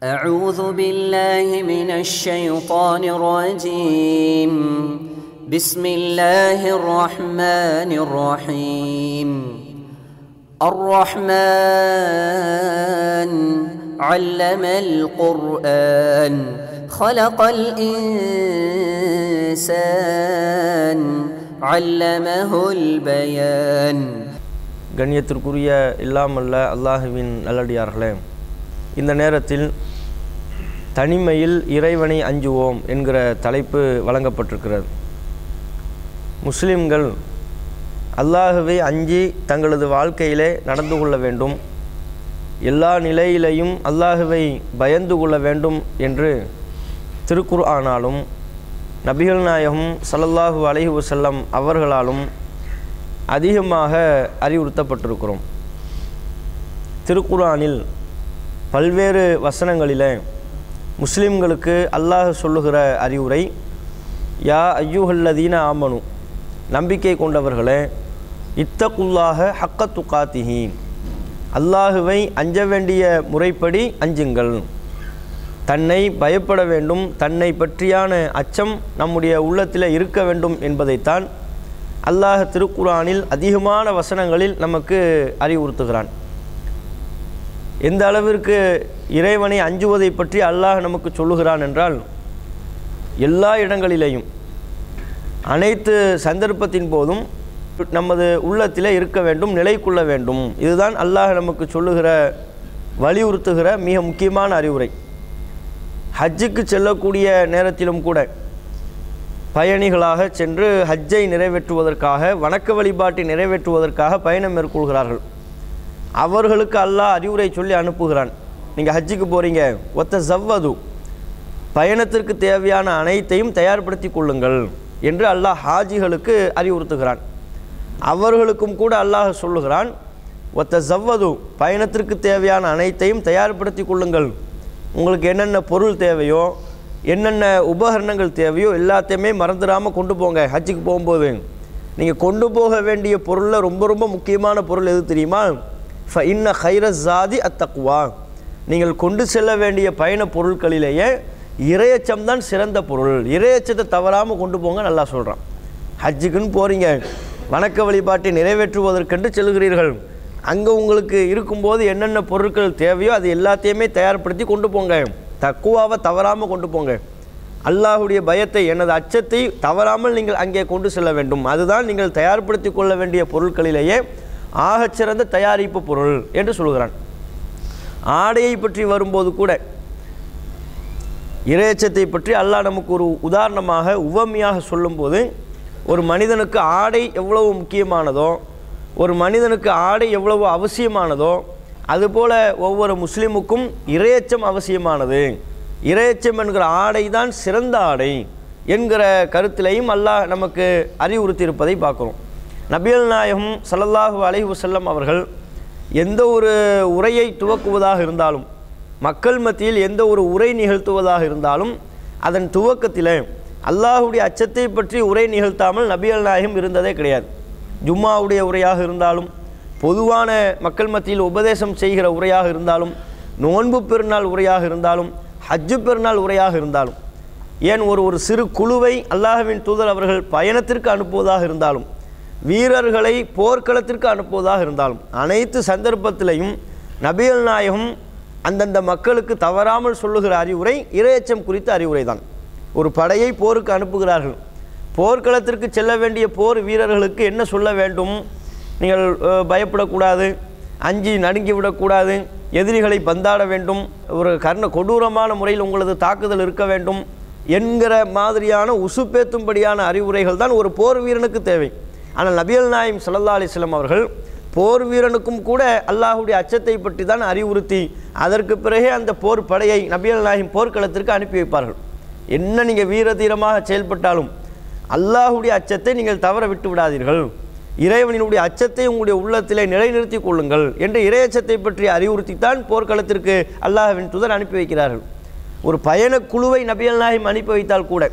أعوذ بالله من الشيطان الرجيم بسم الله الرحمن الرحيم الرحمن علم القرآن خلق الإنسان علمه البيان கண்ணியத்திற்குரிய இல்லாமல்ல அல்லாஹுவின் நல்லடியார்களே இந்த நேரத்தில் தனிமையில் இறைவனை அஞ்சுவோம் என்கிற தலைப்பு வழங்கப்பட்டிருக்கிறது முஸ்லிம்கள் அல்லாஹுவை அஞ்சி தங்களது வாழ்க்கையிலே நடந்து கொள்ள வேண்டும் எல்லா நிலையிலையும் அல்லாஹுவை பயந்து கொள்ள வேண்டும் என்று திருக்குர் ஆனாலும் நபிகள் நாயகம் ஸல்லல்லாஹு அலைஹி வஸல்லம் அவர்களாலும் அதிகமாக அறிவுறுத்தப்பட்டிருக்கிறோம் திருக்குரானில் பல்வேறு வசனங்களிலே முஸ்லிம்களுக்கு அல்லாஹ் சொல்லுகிற அறிவுரை யா ஐயூஹல்லதீன ஆமனு நம்பிக்கை கொண்டவர்களே இத்தகுல்லாக ஹக்கத்து காத்திஹி அல்லாஹுவை அஞ்ச வேண்டிய முறைப்படி அஞ்சுங்கள் தன்னை பயப்பட வேண்டும் தன்னை பற்றியான அச்சம் நம்முடைய உள்ளத்தில் இருக்க வேண்டும் என்பதைத்தான் அல்லாஹ் திருக்குரானில் அதிகமான வசனங்களில் நமக்கு அறிவுறுத்துகிறான் எந்த அளவிற்கு இறைவனை அஞ்சுவதை பற்றி அல்லாஹ் நமக்கு சொல்லுகிறான் என்றால் எல்லா இடங்களிலேயும் அனைத்து சந்தர்ப்பத்தின் போதும் நமது உள்ளத்திலே இருக்க வேண்டும் நிலை கொள்ள வேண்டும் இதுதான் அல்லாஹ் நமக்கு சொல்லுகிற வலியுறுத்துகிற மிக முக்கியமான அறிவுரை ஹஜ்ஜுக்கு செல்லக்கூடிய நேரத்திலும் கூட பயணிகளாக சென்று ஹஜ்ஜை நிறைவேற்றுவதற்காக வணக்க வழிபாட்டை நிறைவேற்றுவதற்காக பயணம் மேற்கொள்கிறார்கள் அவர்களுக்கு அல்லாஹ் அறிவுரை சொல்லி அனுப்புகிறான் நீங்கள் ஹஜ்ஜுக்கு போகிறீங்க ஒத்த ஜவ்வது பயணத்திற்கு தேவையான அனைத்தையும் தயார்படுத்தி கொள்ளுங்கள் என்று அல்லாஹ் ஹாஜிகளுக்கு அறிவுறுத்துகிறான் அவர்களுக்கும் கூட அல்லாஹ் சொல்லுகிறான் ஒத்த ஜவ்வது பயணத்திற்கு தேவையான அனைத்தையும் தயார்படுத்தி கொள்ளுங்கள் உங்களுக்கு என்னென்ன பொருள் தேவையோ என்னென்ன உபகரணங்கள் தேவையோ எல்லாத்தையுமே மறந்துடாமல் கொண்டு போங்க ஹஜ்ஜுக்கு போகும்போது நீங்கள் கொண்டு போக வேண்டிய பொருளில் ரொம்ப ரொம்ப முக்கியமான பொருள் எது தெரியுமா ஃப இன்ன ஹைர ஜாதி அத்தக்குவா நீங்கள் கொண்டு செல்ல வேண்டிய பயண பொருட்களிலேயே இரையச்சம் தான் சிறந்த பொருள் இரையச்சத்தை தவறாமல் கொண்டு போங்க நல்லா சொல்கிறான் ஹஜ்ஜுக்குன்னு போகிறீங்க வணக்க வழிபாட்டை நிறைவேற்றுவதற்கென்று செல்கிறீர்கள் அங்கே உங்களுக்கு இருக்கும்போது என்னென்ன பொருட்கள் தேவையோ அது எல்லாத்தையுமே தயார்படுத்தி கொண்டு போங்க தக்குவாவை தவறாமல் கொண்டு போங்க அல்லாஹுடைய பயத்தை எனது அச்சத்தை தவறாமல் நீங்கள் அங்கே கொண்டு செல்ல வேண்டும் அதுதான் நீங்கள் தயார்படுத்தி கொள்ள வேண்டிய பொருட்களிலேயே ஆகச்சிறந்த தயாரிப்பு பொருள் என்று சொல்கிறான் ஆடையை பற்றி வரும்போது கூட இறையச்சத்தை பற்றி அல்லாஹ் நமக்கு ஒரு உதாரணமாக உவமையாக சொல்லும்போது ஒரு மனிதனுக்கு ஆடை எவ்வளவு முக்கியமானதோ ஒரு மனிதனுக்கு ஆடை எவ்வளவு அவசியமானதோ அதுபோல் ஒவ்வொரு முஸ்லீமுக்கும் இரையச்சம் அவசியமானது இரையச்சம் என்கிற ஆடை தான் சிறந்த ஆடை என்கிற கருத்திலையும் அல்லாஹ் நமக்கு அறிவுறுத்தியிருப்பதை பார்க்குறோம் நபியல் நாயகம் சல்லல்லாஹு அலைஹி வஸல்லம் அவர்கள் எந்த ஒரு உரையை துவக்குவதாக இருந்தாலும் மக்கள் மத்தியில் எந்த ஒரு உரை நிகழ்த்துவதாக இருந்தாலும் அதன் துவக்கத்தில் அல்லாஹுடைய அச்சத்தை பற்றி உரை நிகழ்த்தாமல் நபியல் நாயகம் இருந்ததே கிடையாது ஜும்மாவுடைய உரையாக இருந்தாலும் பொதுவான மக்கள் மத்தியில் உபதேசம் செய்கிற உரையாக இருந்தாலும் நோன்பு பெருநாள் உரையாக இருந்தாலும் ஹஜ்ஜு பெருநாள் உரையாக இருந்தாலும் ஏன் ஒரு ஒரு சிறு குழுவை அல்லாஹுவின் தூதர் அவர்கள் பயணத்திற்கு அனுப்புவதாக இருந்தாலும் வீரர்களை போர்க்களத்திற்கு அனுப்புவதாக இருந்தாலும் அனைத்து சந்தர்ப்பத்திலையும் நபியல் நாயகம் அந்தந்த மக்களுக்கு தவறாமல் சொல்லுகிற அறிவுரை இரையச்சம் குறித்த அறிவுரை தான் ஒரு படையை போருக்கு அனுப்புகிறார்கள் போர்க்களத்திற்கு செல்ல வேண்டிய போர் வீரர்களுக்கு என்ன சொல்ல வேண்டும் நீங்கள் அஹ், பயப்படக்கூடாது அஞ்சி நடுங்கி விடக்கூடாது எதிரிகளை பந்தாட வேண்டும் ஒரு கர்ண கொடூரமான முறையில் உங்களது தாக்குதல் இருக்க வேண்டும் என்கிற மாதிரியான உசுப்பேத்தும்படியான அறிவுரைகள் தான் ஒரு போர் வீரனுக்கு தேவை ஆனால் நபியல் நாயம் சல்லா அலிஸ்லாம் அவர்கள் போர் வீரனுக்கும் கூட அல்லாஹுடைய அச்சத்தை பற்றி தான் அறிவுறுத்தி அதற்கு பிறகே அந்த போர் படையை நபியல் நாயம் போர்க்களத்திற்கு அனுப்பி வைப்பார்கள் என்ன நீங்கள் வீர தீரமாக செயல்பட்டாலும் அல்லாஹுடைய அச்சத்தை நீங்கள் தவற விட்டு விடாதீர்கள் இறைவனினுடைய அச்சத்தை உங்களுடைய உள்ளத்திலே நிலைநிறுத்திக் கொள்ளுங்கள் என்று இறையச்சத்தை பற்றி அறிவுறுத்தித்தான் போர்க்களத்திற்கு அல்லாஹ்வின் தூதர் அனுப்பி வைக்கிறார்கள் ஒரு பயணக் குழுவை நபியல் நாயம் அனுப்பி வைத்தால் கூட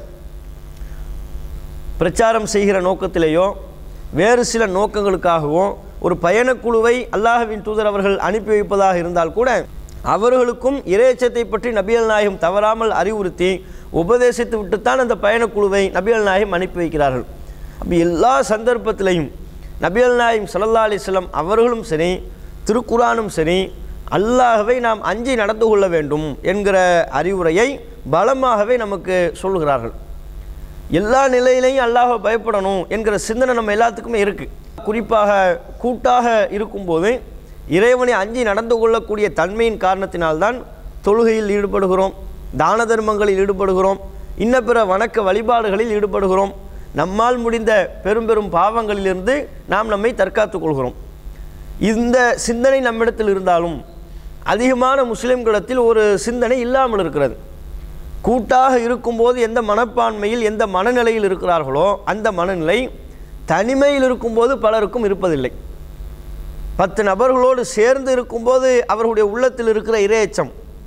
பிரச்சாரம் செய்கிற நோக்கத்திலேயோ வேறு சில நோக்கங்களுக்காகவோ ஒரு பயணக்குழுவை அல்லாஹ்வின் தூதர் அவர்கள் அனுப்பி வைப்பதாக இருந்தால் கூட அவர்களுக்கும் இறையச்சத்தை பற்றி நபிகள் நாயகம் தவறாமல் அறிவுறுத்தி உபதேசித்து விட்டுத்தான் அந்த பயணக்குழுவை நபிகள் நாயகம் அனுப்பி வைக்கிறார்கள் அப்போ எல்லா சந்தர்ப்பத்திலையும் நபிகள் நாயகம் ஸல்லல்லாஹு அலைஹி வஸல்லம் அவர்களும் சரி திருக்குரானும் சரி அல்லாஹ்வை நாம் அஞ்சி நடந்து கொள்ள வேண்டும் என்கிற அறிவுரையை பலமாகவே நமக்கு சொல்கிறார்கள் எல்லா நிலையிலையும் அல்லாஹ்வை பயப்படணும் என்கிற சிந்தனை நம்ம எல்லாத்துக்குமே இருக்குது குறிப்பாக கூட்டாக இருக்கும்போது இறைவனை அஞ்சி நடந்து கொள்ளக்கூடிய தன்மையின் காரணத்தினால்தான் தொழுகையில் ஈடுபடுகிறோம் தான தர்மங்களில் ஈடுபடுகிறோம் இன்ன பிற வணக்க வழிபாடுகளில் ஈடுபடுகிறோம் நம்மால் முடிந்த பெரும் பெரும் பாவங்களிலிருந்து நாம் நம்மை தற்காத்துக் கொள்கிறோம் இந்த சிந்தனை நம்மிடத்தில் இருந்தாலும் அதிகமான முஸ்லிம்களிடத்தில் ஒரு சிந்தனை இல்லாமல் இருக்கிறது கூட்டாக இருக்கும்போது எந்த மனப்பான்மையில் எந்த மனநிலையில் இருக்கிறார்களோ அந்த மனநிலை தனிமையில் இருக்கும்போது பலருக்கும் இருப்பதில்லை பத்து நபர்களோடு சேர்ந்து இருக்கும்போது அவர்களுடைய உள்ளத்தில் இருக்கிற இரையச்சம்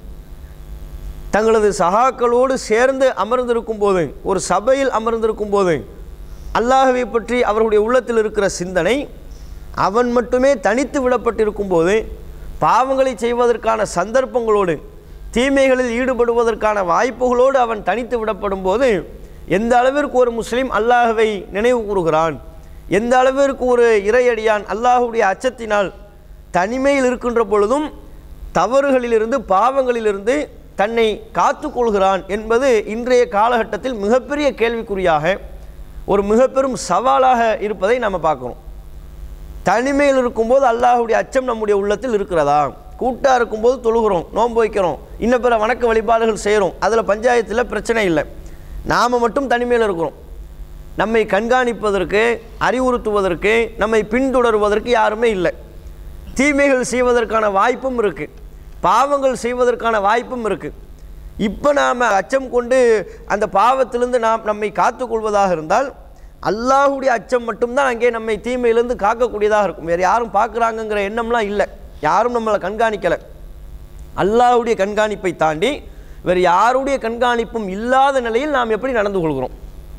தங்களது சகாக்களோடு சேர்ந்து அமர்ந்திருக்கும் போது ஒரு சபையில் அமர்ந்திருக்கும் போது அல்லாஹவை பற்றி அவர்களுடைய உள்ளத்தில் இருக்கிற சிந்தனை அவன் மட்டுமே தனித்து விடப்பட்டிருக்கும் போது பாவங்களை செய்வதற்கான சந்தர்ப்பங்களோடு தீமைகளில் ஈடுபடுவதற்கான வாய்ப்புகளோடு அவன் தனித்து விடப்படும் போது எந்த அளவிற்கு ஒரு முஸ்லீம் அல்லாஹவை நினைவு கூறுகிறான் எந்த அளவிற்கு ஒரு இறையடியான் அல்லாஹுடைய அச்சத்தினால் தனிமையில் இருக்கின்ற பொழுதும் தவறுகளிலிருந்து பாவங்களிலிருந்து தன்னை காத்துக்கொள்கிறான் என்பது இன்றைய காலகட்டத்தில் மிகப்பெரிய கேள்விக்குறியாக ஒரு மிகப்பெரும் சவாலாக இருப்பதை நம்ம பார்க்குறோம் தனிமையில் இருக்கும்போது அல்லாஹுடைய அச்சம் நம்முடைய உள்ளத்தில் இருக்கிறதா கூட்டாக இருக்கும்போது தொழுகிறோம் நோன்பு வைக்கிறோம் இன்ன பிற வணக்க வழிபாடுகள் செய்கிறோம் அதில் பஞ்சாயத்தில் பிரச்சனை இல்லை நாம் மட்டும் தனிமையில் இருக்கிறோம் நம்மை கண்காணிப்பதற்கு அறிவுறுத்துவதற்கு நம்மை பின்தொடருவதற்கு யாருமே இல்லை தீமைகள் செய்வதற்கான வாய்ப்பும் இருக்குது பாவங்கள் செய்வதற்கான வாய்ப்பும் இருக்குது இப்போ நாம் அச்சம் கொண்டு அந்த பாவத்திலிருந்து நாம் நம்மை காத்துக்கொள்வதாக இருந்தால் அல்லாஹுடைய அச்சம் மட்டும்தான் அங்கே நம்மை தீமையிலிருந்து காக்கக்கூடியதாக இருக்கும் வேறு யாரும் பார்க்குறாங்கங்கிற எண்ணம்லாம் இல்லை யாரும் நம்மளை கண்காணிக்கலை அல்லாஹுடைய கண்காணிப்பை தாண்டி வேறு யாருடைய கண்காணிப்பும் இல்லாத நிலையில் நாம் எப்படி நடந்து கொள்கிறோம்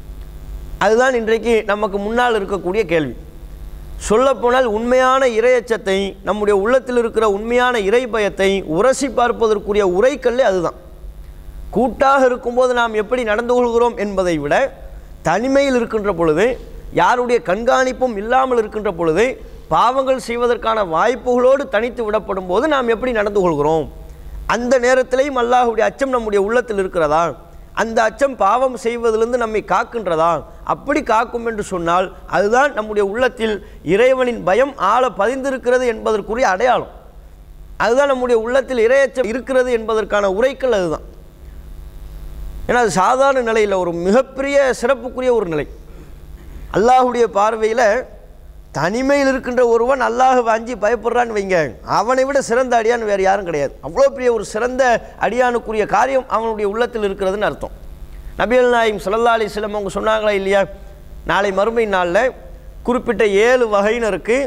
அதுதான் இன்றைக்கு நமக்கு முன்னால் இருக்கக்கூடிய கேள்வி சொல்லப்போனால் உண்மையான இரையச்சத்தை நம்முடைய உள்ளத்தில் இருக்கிற உண்மையான இறை பயத்தை உரசி பார்ப்பதற்குரிய உரைக்கல்லே அதுதான் கூட்டாக இருக்கும்போது நாம் எப்படி நடந்து கொள்கிறோம் என்பதை விட தனிமையில் இருக்கின்ற பொழுது யாருடைய கண்காணிப்பும் இல்லாமல் இருக்கின்ற பொழுது பாவங்கள் செய்வதற்கான வாய்ப்புகளோடு தனித்து விடப்படும் போது நாம் எப்படி நடந்து கொள்கிறோம் அந்த நேரத்திலையும் அல்லாஹுடைய அச்சம் நம்முடைய உள்ளத்தில் இருக்கிறதா அந்த அச்சம் பாவம் செய்வதிலிருந்து நம்மை காக்கின்றதா அப்படி காக்கும் என்று சொன்னால் அதுதான் நம்முடைய உள்ளத்தில் இறைவனின் பயம் ஆழ பதிந்திருக்கிறது என்பதற்குரிய அடையாளம் அதுதான் நம்முடைய உள்ளத்தில் இரையச்சம் இருக்கிறது என்பதற்கான உரைக்கல் அதுதான் ஏன்னா அது சாதாரண நிலையில் ஒரு மிகப்பெரிய சிறப்புக்குரிய ஒரு நிலை அல்லாஹுடைய பார்வையில் தனிமையில் இருக்கின்ற ஒருவன் அல்லாஹ் அஞ்சி பயப்படுறான்னு வைங்க அவனை விட சிறந்த அடியான் வேறு யாரும் கிடையாது அவ்வளோ பெரிய ஒரு சிறந்த அடியானுக்குரிய காரியம் அவனுடைய உள்ளத்தில் இருக்கிறதுன்னு அர்த்தம் நபியல் நாயம் சல்லா அலிஸ்லம் அவங்க சொன்னாங்களா இல்லையா நாளை மறுமை நாளில் குறிப்பிட்ட ஏழு வகையினருக்கு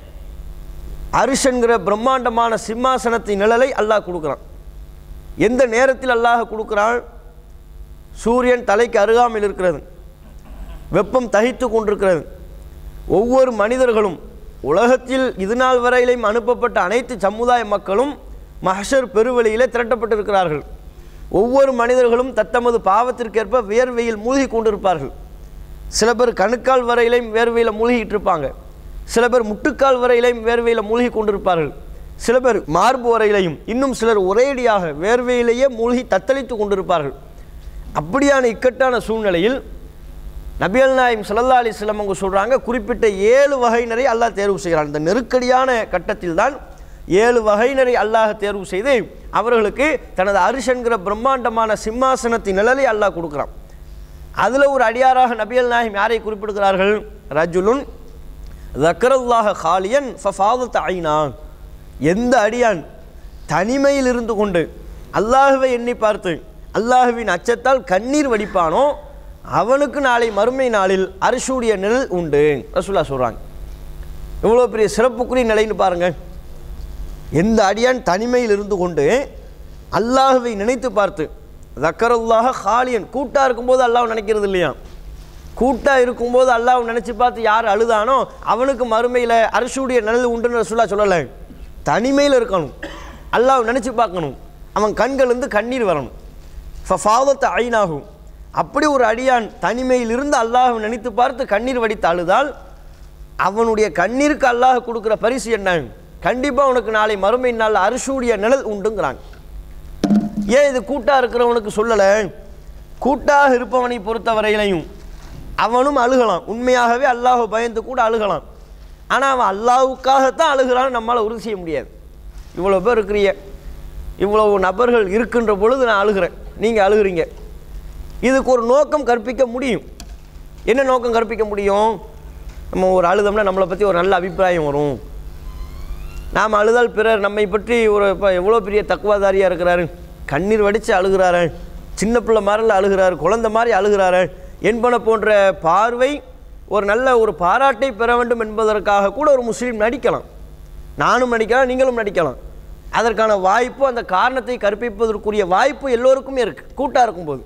அரிசன்கிற பிரம்மாண்டமான சிம்மாசனத்தின் நிழலை அல்லாஹ் கொடுக்குறான் எந்த நேரத்தில் அல்லாஹ் கொடுக்குறான் சூரியன் தலைக்கு அருகாமையில் இருக்கிறது வெப்பம் தகித்து கொண்டிருக்கிறது ஒவ்வொரு மனிதர்களும் உலகத்தில் இது நாள் வரையிலும் அனுப்பப்பட்ட அனைத்து சமுதாய மக்களும் மஹஷர் பெருவெளியிலே திரட்டப்பட்டிருக்கிறார்கள் ஒவ்வொரு மனிதர்களும் தத்தமது பாவத்திற்கேற்ப வியர்வையில் மூழ்கி கொண்டிருப்பார்கள் சில பேர் கணுக்கால் வரையிலையும் வேர்வையில் மூழ்கிட்டு இருப்பாங்க சில பேர் முட்டுக்கால் வரையிலையும் வேர்வையில் மூழ்கி கொண்டிருப்பார்கள் சில பேர் மார்பு வரையிலையும் இன்னும் சிலர் ஒரேடியாக வேர்வையிலேயே மூழ்கி தத்தளித்து கொண்டிருப்பார்கள் அப்படியான இக்கட்டான சூழ்நிலையில் நபியல் நாயம் சல்லா அலிஸ்லாம் அவங்க சொல்கிறாங்க குறிப்பிட்ட ஏழு வகையினரை அல்லாஹ் தேர்வு செய்கிறான் இந்த நெருக்கடியான கட்டத்தில் தான் ஏழு வகையினரை அல்லாஹ் தேர்வு செய்து அவர்களுக்கு தனது அரிசன்கிற பிரம்மாண்டமான சிம்மாசனத்தின் நிழலை அல்லாஹ் கொடுக்குறான் அதில் ஒரு அடியாராக நபியல் நாயம் யாரை குறிப்பிடுகிறார்கள் ரஜுலுன் தக்கரல்லாஹ ஹாலியன் ஃபஃபாதத் ஐனான் எந்த அடியான் தனிமையில் இருந்து கொண்டு அல்லாஹுவை எண்ணி பார்த்து அல்லாஹுவின் அச்சத்தால் கண்ணீர் வடிப்பானோ அவனுக்கு நாளை மறுமை நாளில் அரிசூடிய நிழல் உண்டு ரசூல்லா சொல்கிறாங்க எவ்வளோ பெரிய சிறப்புக்குரிய நிலைன்னு பாருங்கள் எந்த அடியான் தனிமையில் இருந்து கொண்டு அல்லாஹுவை நினைத்து பார்த்து தக்கரல்லாக ஹாலியன் கூட்டாக இருக்கும்போது அல்லாஹ் நினைக்கிறது இல்லையா கூட்டாக இருக்கும்போது அல்லாஹ் நினச்சி பார்த்து யார் அழுதானோ அவனுக்கு மறுமையில் அரசுடைய நிழல் உண்டுன்னு ரசூல்லா சொல்லலை தனிமையில் இருக்கணும் அல்லாஹ் நினச்சி பார்க்கணும் அவன் கண்கள்லேருந்து கண்ணீர் வரணும் ஃபஃபாவத் ஐநாகும் அப்படி ஒரு அடியான் தனிமையில் இருந்து அல்லாஹ் நினைத்து பார்த்து கண்ணீர் வடித்து அழுதால் அவனுடைய கண்ணீருக்கு அல்லாஹ் கொடுக்குற பரிசு என்ன கண்டிப்பாக உனக்கு நாளை மறுமை நாள் அரிசூடிய நிழல் உண்டுங்கிறாங்க ஏன் இது கூட்டாக இருக்கிறவனுக்கு சொல்லலை கூட்டாக இருப்பவனை பொறுத்தவரையிலையும் அவனும் அழுகலாம் உண்மையாகவே அல்லாஹ் பயந்து கூட அழுகலாம் ஆனால் அவன் அல்லாஹ்வுக்காகத்தான் அழுகிறான்னு நம்மளால் உறுதி செய்ய முடியாது இவ்வளோ பேர் இருக்கிறீங்க இவ்வளவு நபர்கள் இருக்கின்ற பொழுது நான் அழுகிறேன் நீங்கள் அழுகிறீங்க இதுக்கு ஒரு நோக்கம் கற்பிக்க முடியும் என்ன நோக்கம் கற்பிக்க முடியும் நம்ம ஒரு அழுதோம்னா நம்மளை பற்றி ஒரு நல்ல அபிப்பிராயம் வரும் நாம் அழுதால் பிறர் நம்மை பற்றி ஒரு இப்போ எவ்வளோ பெரிய தக்குவாதாரியாக இருக்கிறாரு கண்ணீர் வடித்து அழுகிறாரு சின்ன பிள்ளை மாதிரில அழுகிறாரு குழந்தை மாதிரி அழுகிறாரு என்பன போன்ற பார்வை ஒரு நல்ல ஒரு பாராட்டை பெற வேண்டும் என்பதற்காக கூட ஒரு முஸ்லீம் நடிக்கலாம் நானும் நடிக்கலாம் நீங்களும் நடிக்கலாம் அதற்கான வாய்ப்பு அந்த காரணத்தை கற்பிப்பதற்குரிய வாய்ப்பு எல்லோருக்குமே இருக்குது கூட்டாக இருக்கும்போது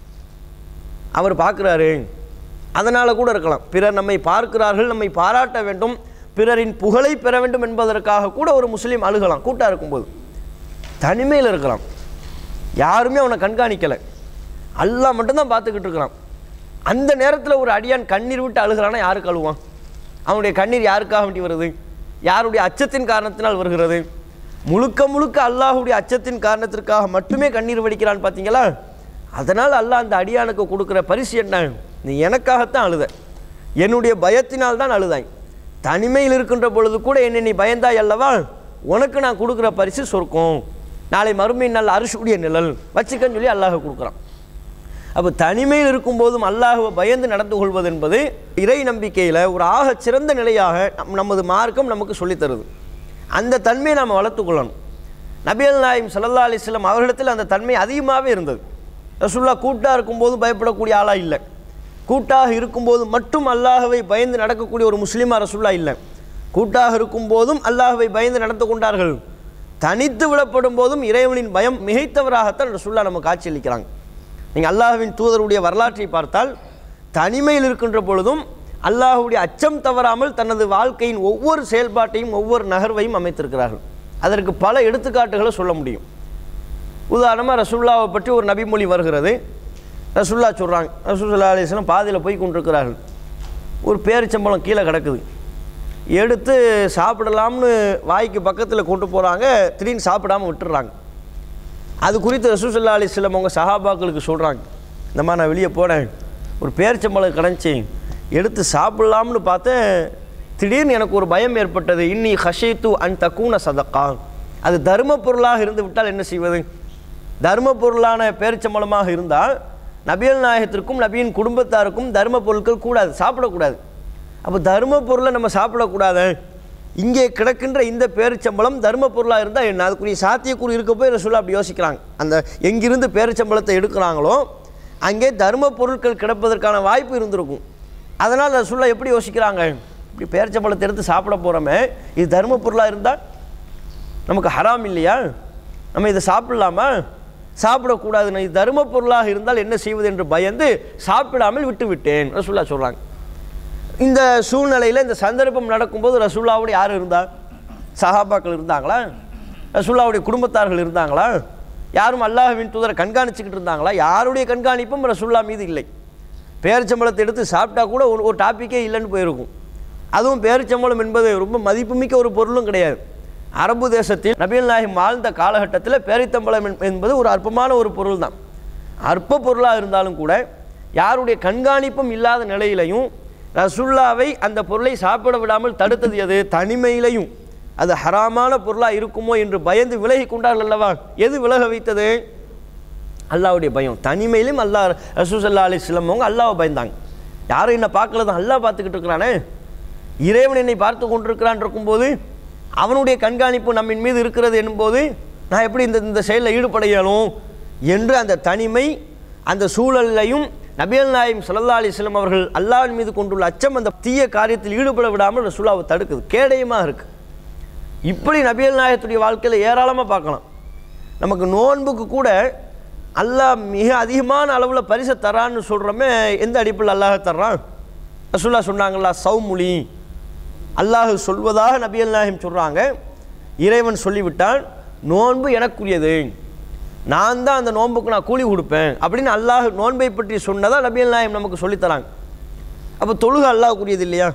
அவர் பார்க்குறாரு அதனால் கூட இருக்கலாம் பிறர் நம்மை பார்க்கிறார்கள் நம்மை பாராட்ட வேண்டும் பிறரின் புகழை பெற வேண்டும் என்பதற்காக கூட ஒரு முஸ்லீம் அழுகலாம் கூட்டாக இருக்கும்போது தனிமையில் இருக்கலாம் யாருமே அவனை கண்காணிக்கலை அல்லாஹ் மட்டும்தான் பார்த்துக்கிட்டு இருக்கிறான் அந்த நேரத்தில் ஒரு அடியான் கண்ணீர் விட்டு அழுகிறானா யாருக்கு அழுவான் அவனுடைய கண்ணீர் யாருக்காக வேண்டி வருது யாருடைய அச்சத்தின் காரணத்தினால் வருகிறது முழுக்க முழுக்க அல்லாஹுடைய அச்சத்தின் காரணத்திற்காக மட்டுமே கண்ணீர் வடிக்கிறான் பார்த்தீங்களா அதனால் அல்லாஹ் அந்த அடியானுக்கு கொடுக்குற பரிசு என்ன நீ எனக்காகத்தான் அழுத என்னுடைய பயத்தினால் தான் அழுதாய் தனிமையில் இருக்கின்ற பொழுது கூட என்னை நீ பயந்தாய் அல்லவா உனக்கு நான் கொடுக்குற பரிசு சொர்க்கம் நாளை மறுமை நாள் அரிசுடைய நிழல் வச்சுக்கன்னு சொல்லி அல்லாஹ் கொடுக்குறான் அப்போ தனிமையில் இருக்கும்போதும் அல்லாஹுவை பயந்து நடந்து கொள்வது என்பது இறை நம்பிக்கையில் ஒரு ஆகச் சிறந்த நிலையாக நம் நமது மார்க்கம் நமக்கு சொல்லித் தருது அந்த தன்மையை நாம் வளர்த்துக்கொள்ளணும் நபியல் நாயம் சல்லா அலிஸ்லாம் அவர்களிடத்தில் அந்த தன்மை அதிகமாகவே இருந்தது ரசுல்லா கூட்டாக இருக்கும்போது பயப்படக்கூடிய ஆளாக இல்லை கூட்டாக இருக்கும்போது மட்டும் அல்லாஹுவை பயந்து நடக்கக்கூடிய ஒரு முஸ்லீமா ரசுல்லா இல்லை கூட்டாக இருக்கும்போதும் அல்லாஹுவை பயந்து நடந்து கொண்டார்கள் தனித்து விடப்படும் போதும் இறைவனின் பயம் மிகைத்தவராகத்தான் ரசுல்லா நம்ம காட்சியளிக்கிறாங்க நீங்கள் அல்லாஹ்வின் தூதருடைய வரலாற்றை பார்த்தால் தனிமையில் இருக்கின்ற பொழுதும் அல்லாஹுடைய அச்சம் தவறாமல் தனது வாழ்க்கையின் ஒவ்வொரு செயல்பாட்டையும் ஒவ்வொரு நகர்வையும் அமைத்திருக்கிறார்கள் அதற்கு பல எடுத்துக்காட்டுகளை சொல்ல முடியும் உதாரணமாக ரசுல்லாவை பற்றி ஒரு நபிமொழி வருகிறது ரசுல்லா சொல்கிறாங்க ரசூல்லா அலிஸ்லாம் பாதியில் போய் கொண்டிருக்கிறார்கள் ஒரு பேரிச்சம்பளம் கீழே கிடக்குது எடுத்து சாப்பிடலாம்னு வாய்க்கு பக்கத்தில் கொண்டு போகிறாங்க திடீர்னு சாப்பிடாம விட்டுடுறாங்க அது குறித்து ரசூசல்லா அலிஸ்லாம் அவங்க சஹாபாக்களுக்கு சொல்கிறாங்க இந்த மாதிரி நான் வெளியே போனேன் ஒரு பேரிச்சம்பளம் கிடந்துச்சு எடுத்து சாப்பிடலாம்னு பார்த்தேன் திடீர்னு எனக்கு ஒரு பயம் ஏற்பட்டது இன்னி ஹஷைத்து அன் தக்கூன சதக்கா அது தர்ம பொருளாக இருந்து விட்டால் என்ன செய்வது தர்ம பொருளான பேரிச்சம்பளமாக இருந்தால் நபியல் நாயகத்திற்கும் நபியின் குடும்பத்தாருக்கும் தர்ம பொருட்கள் கூடாது சாப்பிடக்கூடாது அப்போ தர்ம பொருளை நம்ம சாப்பிடக்கூடாது இங்கே கிடக்கின்ற இந்த பேரிச்சம்பளம் தர்ம பொருளாக இருந்தால் என்ன அதுக்குரிய சாத்தியக்கூறு இருக்க போய் ரசூலா அப்படி யோசிக்கிறாங்க அந்த எங்கிருந்து பேரிச்சம்பளத்தை எடுக்கிறாங்களோ அங்கே தர்ம பொருட்கள் கிடப்பதற்கான வாய்ப்பு இருந்திருக்கும் அதனால் ரசூலா எப்படி யோசிக்கிறாங்க இப்படி பேரிச்சம்பளத்தை எடுத்து சாப்பிட போகிறோமே இது தர்ம பொருளாக இருந்தால் நமக்கு ஹராம் இல்லையா நம்ம இதை சாப்பிடலாமா சாப்பிடக்கூடாது இது தர்ம பொருளாக இருந்தால் என்ன செய்வது என்று பயந்து சாப்பிடாமல் விட்டு விட்டேன் ரசூல்லா சொல்கிறாங்க இந்த சூழ்நிலையில் இந்த சந்தர்ப்பம் நடக்கும்போது ரசூல்லாவோட யார் இருந்தா சஹாபாக்கள் இருந்தாங்களா ரசூல்லாவுடைய குடும்பத்தார்கள் இருந்தாங்களா யாரும் அல்லாஹ்வின் தூதரை கண்காணிச்சுக்கிட்டு இருந்தாங்களா யாருடைய கண்காணிப்பும் ரசூல்லா மீது இல்லை பேரிச்சம்பளத்தை எடுத்து சாப்பிட்டா கூட ஒரு ஒரு டாப்பிக்கே இல்லைன்னு போயிருக்கும் அதுவும் பேரிச்சம்பளம் என்பது ரொம்ப மதிப்புமிக்க ஒரு பொருளும் கிடையாது அரபு தேசத்தில் நபிகள் நாயகம் வாழ்ந்த காலகட்டத்தில் பேரித்தம்பளம் என்- என்பது ஒரு அற்பமான ஒரு பொருள் தான் அற்ப பொருளாக இருந்தாலும் கூட யாருடைய கண்காணிப்பும் இல்லாத நிலையிலையும் ரசுல்லாவை அந்த பொருளை சாப்பிட விடாமல் தடுத்தது எது தனிமையிலையும் அது ஹராமான பொருளாக இருக்குமோ என்று பயந்து விலகி கொண்டார்கள் அல்லவா எது விலக வைத்தது அல்லாவுடைய பயம் தனிமையிலும் அல்லாஹ் ரசூசல்லா அலி அவங்க அல்லாவை பயந்தாங்க யாரும் என்ன பார்க்கல தான் அல்லாஹ் பார்த்துக்கிட்டு இருக்கிறானே இறைவன் என்னை பார்த்து கொண்டிருக்கிறான் இருக்கும்போது அவனுடைய கண்காணிப்பு நம்மின் மீது இருக்கிறது என்னும்போது நான் எப்படி இந்த இந்த செயலில் ஈடுபட இயலும் என்று அந்த தனிமை அந்த சூழலையும் நபியல் நாயம் சல்லா அலிஸ்லாம் அவர்கள் அல்லாஹ்வின் மீது கொண்டுள்ள அச்சம் அந்த தீய காரியத்தில் ஈடுபட விடாமல் ரசூலாவை தடுக்குது கேடயமாக இருக்குது இப்படி நபியல் நாயகத்துடைய வாழ்க்கையில் ஏராளமாக பார்க்கலாம் நமக்கு நோன்புக்கு கூட அல்லாஹ் மிக அதிகமான அளவில் பரிசை தரான்னு சொல்கிறோமே எந்த அடிப்பில் அல்லாஹ் தர்றான் ரசூல்லா சொன்னாங்களா சௌமுலி அல்லாஹ் சொல்வதாக நபியல் நாயகம் சொல்கிறாங்க இறைவன் சொல்லிவிட்டான் நோன்பு எனக்குரியது நான் தான் அந்த நோன்புக்கு நான் கூலி கொடுப்பேன் அப்படின்னு அல்லாஹ் நோன்பை பற்றி சொன்னதா நபியல் நாயம் நமக்கு சொல்லித்தராங்க அப்போ தொழுகை அல்லாஹ்வுக்குரியது இல்லையா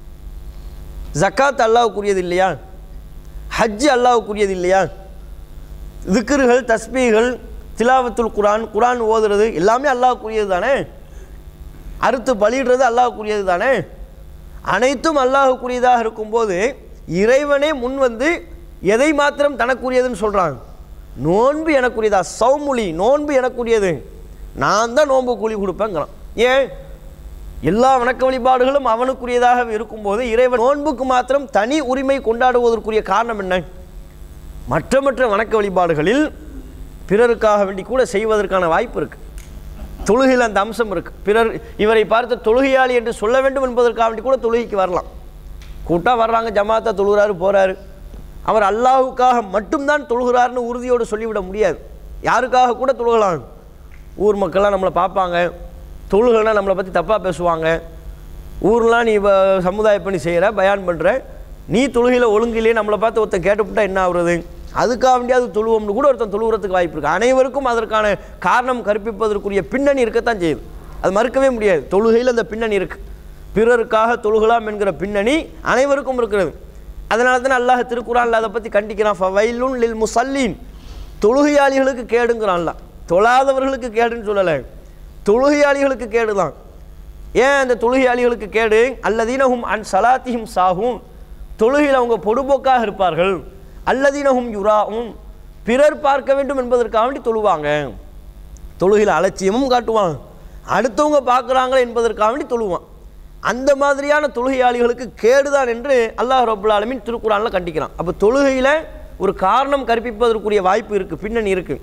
ஜக்காத் அல்லாஹ்வுக்குரியது இல்லையா ஹஜ் அல்லாஹ்வுக்குரியது இல்லையா திக்ருகள் தஸ்பீகள் திலாவத்துல் குரான் குரான் ஓதுறது எல்லாமே அல்லாஹ்வுக்குரியது தானே அறுத்து பலியிடுறது அல்லாஹ்வுக்குரியது தானே அனைத்தும் அல்லாஹ்வுக்குரியதாக இருக்கும்போது இறைவனே முன் வந்து எதை மாத்திரம் தனக்குரியதுன்னு சொல்கிறாங்க நோன்பு எனக்குரியதா சௌமுலி நோன்பு எனக்குரியது நான் தான் நோன்பு கூலி கொடுப்பேங்கிறான் ஏன் எல்லா வணக்க வழிபாடுகளும் அவனுக்குரியதாக இருக்கும்போது இறைவன் நோன்புக்கு மாத்திரம் தனி உரிமை கொண்டாடுவதற்குரிய காரணம் என்ன மற்ற மற்ற வணக்க வழிபாடுகளில் பிறருக்காக வேண்டி கூட செய்வதற்கான வாய்ப்பு இருக்குது தொழுகையில் அந்த அம்சம் இருக்குது பிறர் இவரை பார்த்து தொழுகையாளி என்று சொல்ல வேண்டும் என்பதற்காக வேண்டி கூட தொழுகைக்கு வரலாம் கூட்டா வர்றாங்க ஜமாத்தா தொழுகிறாரு போகிறாரு அவர் அல்லாஹுக்காக மட்டும்தான் தொழுகிறாருன்னு உறுதியோடு சொல்லிவிட முடியாது யாருக்காக கூட தொழுகலாம் ஊர் மக்கள்லாம் நம்மளை பார்ப்பாங்க தொழுகள்னா நம்மளை பற்றி தப்பாக பேசுவாங்க ஊர்லாம் நீ இப்போ சமுதாய பணி செய்கிற பயான் பண்ணுற நீ தொழுகையில் ஒழுங்கிலே நம்மளை பார்த்து ஒருத்தன் கேட்டுவிட்டா என்ன ஆகுறது அதுக்காக வேண்டியாவது தொழுவோம்னு கூட ஒருத்தன் தொழுகிறதுக்கு வாய்ப்பு இருக்குது அனைவருக்கும் அதற்கான காரணம் கற்பிப்பதற்குரிய பின்னணி இருக்கத்தான் செய்யுது அது மறுக்கவே முடியாது தொழுகையில் அந்த பின்னணி இருக்குது பிறருக்காக தொழுகலாம் என்கிற பின்னணி அனைவருக்கும் இருக்கிறது அதனால தானே அல்லாஹ் திருக்குறான்ல அதை பற்றி கண்டிக்கிறான் ஃபவைலுன் லில் முசல்லீன் தொழுகையாளிகளுக்கு கேடுங்கிறான்ல தொழாதவர்களுக்கு கேடுன்னு சொல்லலை தொழுகையாளிகளுக்கு கேடு தான் ஏன் அந்த தொழுகையாளிகளுக்கு கேடு அல்லதீனஹும் அன் சலாத்திஹும் சாகும் தொழுகையில் அவங்க பொடுபோக்காக இருப்பார்கள் அல்லதீனஹும் யுராவும் பிறர் பார்க்க வேண்டும் என்பதற்காக வேண்டி தொழுவாங்க தொழுகையில் அலட்சியமும் காட்டுவான் அடுத்தவங்க பார்க்குறாங்களே என்பதற்காக வேண்டி தொழுவான் அந்த மாதிரியான தொழுகையாளிகளுக்கு கேடுதான் என்று அல்லாஹ் ரபுல் ஆலமீன் திருக்குறானில் கண்டிக்கிறான் அப்போ தொழுகையில் ஒரு காரணம் கற்பிப்பதற்குரிய வாய்ப்பு இருக்குது பின்னணி இருக்குது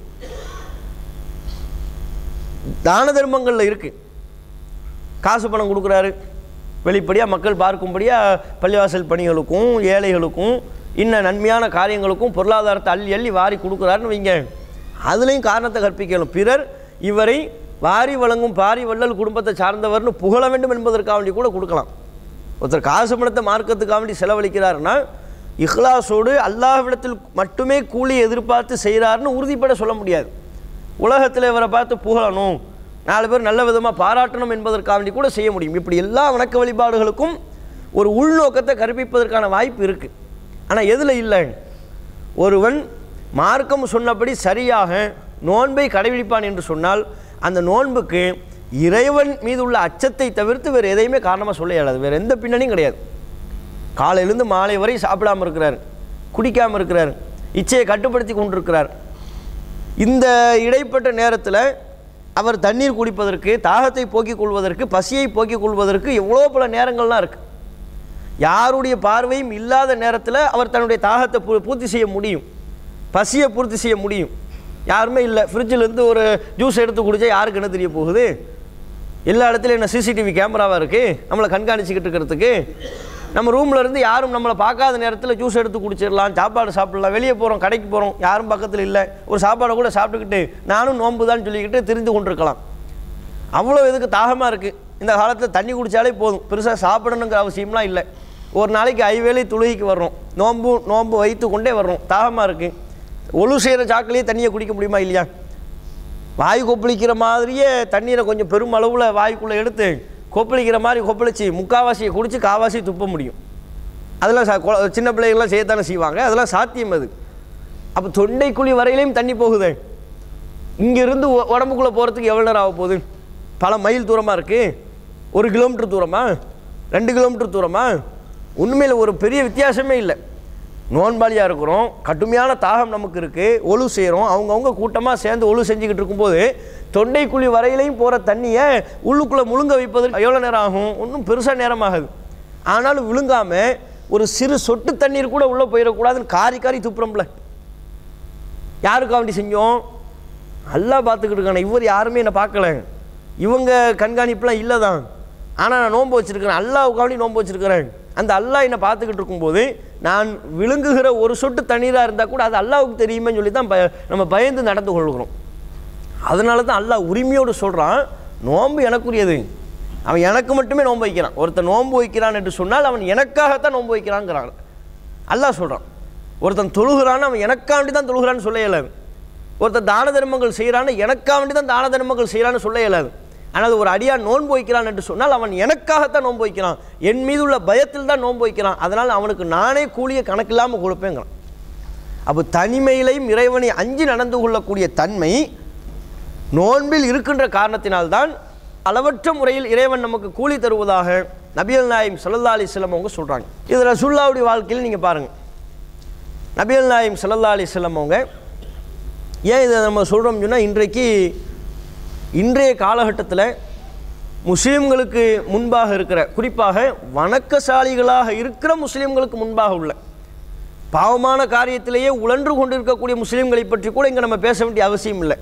தான தர்மங்களில் இருக்குது காசு பணம் கொடுக்குறாரு வெளிப்படையாக மக்கள் பார்க்கும்படியாக பள்ளிவாசல் பணிகளுக்கும் ஏழைகளுக்கும் இன்ன நன்மையான காரியங்களுக்கும் பொருளாதாரத்தை அள்ளி அள்ளி வாரி கொடுக்குறாருன்னு வைங்க அதுலேயும் காரணத்தை கற்பிக்கணும் பிறர் இவரை வாரி வழங்கும் பாரி வள்ளல் குடும்பத்தை சார்ந்தவர்னு புகழ வேண்டும் என்பதற்காக வேண்டி கூட கொடுக்கலாம் ஒருத்தர் காசு பணத்தை மார்க்கத்துக்காக வேண்டி செலவழிக்கிறாருன்னா இஹ்லாஸோடு அல்லாஹ்விடத்தில் மட்டுமே கூலி எதிர்பார்த்து செய்கிறாருன்னு உறுதிப்பட சொல்ல முடியாது உலகத்தில் இவரை பார்த்து புகழணும் நாலு பேர் நல்ல விதமாக பாராட்டணும் என்பதற்காக வேண்டி கூட செய்ய முடியும் இப்படி எல்லா வணக்க வழிபாடுகளுக்கும் ஒரு உள்நோக்கத்தை கற்பிப்பதற்கான வாய்ப்பு இருக்குது ஆனால் எதில் இல்லை ஒருவன் மார்க்கம் சொன்னபடி சரியாக நோன்பை கடைபிடிப்பான் என்று சொன்னால் அந்த நோன்புக்கு இறைவன் மீது உள்ள அச்சத்தை தவிர்த்து வேறு எதையுமே காரணமாக சொல்ல இயலாது வேறு எந்த பின்னணியும் கிடையாது காலையிலேருந்து மாலை வரை சாப்பிடாம இருக்கிறார் குடிக்காமல் இருக்கிறார் இச்சையை கட்டுப்படுத்தி கொண்டிருக்கிறார் இந்த இடைப்பட்ட நேரத்தில் அவர் தண்ணீர் குடிப்பதற்கு தாகத்தை போக்கிக் கொள்வதற்கு பசியை போக்கிக் கொள்வதற்கு எவ்வளோ பல நேரங்கள்லாம் இருக்குது யாருடைய பார்வையும் இல்லாத நேரத்தில் அவர் தன்னுடைய தாகத்தை பூ பூர்த்தி செய்ய முடியும் பசியை பூர்த்தி செய்ய முடியும் யாருமே இல்லை ஃப்ரிட்ஜிலேருந்து ஒரு ஜூஸ் எடுத்து குடித்தா யாருக்கு என்ன தெரிய போகுது எல்லா இடத்துலையும் என்ன சிசிடிவி கேமராவாக இருக்குது நம்மளை கண்காணிச்சிக்கிட்டு இருக்கிறதுக்கு நம்ம ரூமில் இருந்து யாரும் நம்மளை பார்க்காத நேரத்தில் ஜூஸ் எடுத்து குடிச்சிடலாம் சாப்பாடு சாப்பிடலாம் வெளியே போகிறோம் கடைக்கு போகிறோம் யாரும் பக்கத்தில் இல்லை ஒரு சாப்பாடை கூட சாப்பிட்டுக்கிட்டு நானும் நோன்பு தான் சொல்லிக்கிட்டு தெரிந்து கொண்டிருக்கலாம் அவ்வளோ இதுக்கு தாகமாக இருக்குது இந்த காலத்தில் தண்ணி குடித்தாலே போதும் பெருசாக சாப்பிடணுங்கிற அவசியம்லாம் இல்லை ஒரு நாளைக்கு ஐவேளை துளைக்கு வர்றோம் நோன்பு நோன்பு வைத்து கொண்டே வர்றோம் தாகமாக இருக்குது ஒழு செய்கிற சாக்கிலேயே தண்ணியை குடிக்க முடியுமா இல்லையா வாய் கொப்பளிக்கிற மாதிரியே தண்ணீரை கொஞ்சம் பெருமளவில் வாய்க்குள்ளே எடுத்து கொப்பளிக்கிற மாதிரி கொப்பளிச்சு முக்காவாசியை குடித்து காவாசி துப்ப முடியும் அதெல்லாம் சா கொ- சின்ன பிள்ளைகள்லாம் செய்யத்தானே செய்வாங்க அதெல்லாம் சாத்தியம் அது அப்போ தொண்டைக்குழி வரையிலையும் தண்ணி போகுது இங்கேருந்து உடம்புக்குள்ளே போகிறதுக்கு எவ்வளோ நேரம் ஆக போகுது பல மைல் தூரமாக இருக்குது ஒரு கிலோமீட்டர் தூரமா ரெண்டு கிலோமீட்டர் தூரமா உண்மையில் ஒரு பெரிய வித்தியாசமே இல்லை நோன்பாளியாக இருக்கிறோம் கடுமையான தாகம் நமக்கு இருக்குது ஒழு செய்கிறோம் அவங்கவுங்க கூட்டமாக சேர்ந்து ஒழு செஞ்சுக்கிட்டு இருக்கும்போது தொண்டைக்குழி வரையிலையும் போகிற தண்ணியை உள்ளுக்குள்ளே முழுங்க வைப்பதற்கு எவ்வளோ நேரம் ஆகும் ஒன்றும் பெருசாக நேரம் ஆகாது ஆனாலும் விழுங்காமல் ஒரு சிறு சொட்டு தண்ணீர் கூட உள்ளே போயிடக்கூடாதுன்னு காரி காரி துப்புறோம்ல யாருக்காக வேண்டி செஞ்சோம் நல்லா பார்த்துக்கிட்டு இருக்கானே இவர் யாருமே என்னை பார்க்கல இவங்க கண்காணிப்புலாம் இல்லை தான் ஆனால் நான் நோன்பு வச்சுருக்கிறேன் அல்லாவுக்காண்டி நோன்பு வச்சுருக்கிறேன் அந்த அல்லாஹ் என்னை பார்த்துக்கிட்டு இருக்கும்போது நான் விழுங்குகிற ஒரு சொட்டு தண்ணீராக இருந்தால் கூட அது அல்லாவுக்கு தெரியுமேன்னு சொல்லி தான் பய நம்ம பயந்து நடந்து கொள்கிறோம் அதனால தான் அல்லாஹ் உரிமையோடு சொல்கிறான் நோன்பு எனக்குரியது அவன் எனக்கு மட்டுமே நோன்பு வைக்கிறான் ஒருத்தன் நோன்பு வைக்கிறான் என்று சொன்னால் அவன் எனக்காகத்தான் நோன்பு வைக்கிறாங்கிறான் அல்லாஹ் சொல்கிறான் ஒருத்தன் தொழுகிறான்னு அவன் எனக்காண்டி தான் தொழுகிறான்னு சொல்ல இயலாது ஒருத்தன் தான தர்மங்கள் செய்கிறான்னு எனக்காண்டி தான் தான தர்மங்கள் செய்கிறான்னு சொல்ல இயலாது ஆனால் அது ஒரு அடியான் நோன்பு வைக்கிறான் என்று சொன்னால் அவன் எனக்காகத்தான் நோன்பு வைக்கிறான் என் மீது உள்ள பயத்தில் தான் நோன்பு வைக்கிறான் அதனால் அவனுக்கு நானே கூலியை கணக்கில்லாமல் கொடுப்பேங்கிறான் அப்போ தனிமையிலையும் இறைவனை அஞ்சி நடந்து கொள்ளக்கூடிய தன்மை நோன்பில் இருக்கின்ற காரணத்தினால்தான் அளவற்ற முறையில் இறைவன் நமக்கு கூலி தருவதாக நபியல் நாயம் சல்லல்லா அலிஸ்லம் அவங்க சொல்கிறாங்க இது ரசுல்லாவுடைய வாழ்க்கையில் நீங்கள் பாருங்கள் நபியல் நாயம் சல்லல்லா அலிஸ்லம் அவங்க ஏன் இதை நம்ம சொல்கிறோம் சொன்னால் இன்றைக்கு இன்றைய காலகட்டத்தில் முஸ்லீம்களுக்கு முன்பாக இருக்கிற குறிப்பாக வணக்கசாலிகளாக இருக்கிற முஸ்லீம்களுக்கு முன்பாக உள்ள பாவமான காரியத்திலேயே உழன்று கொண்டிருக்கக்கூடிய முஸ்லீம்களை பற்றி கூட இங்கே நம்ம பேச வேண்டிய அவசியம் இல்லை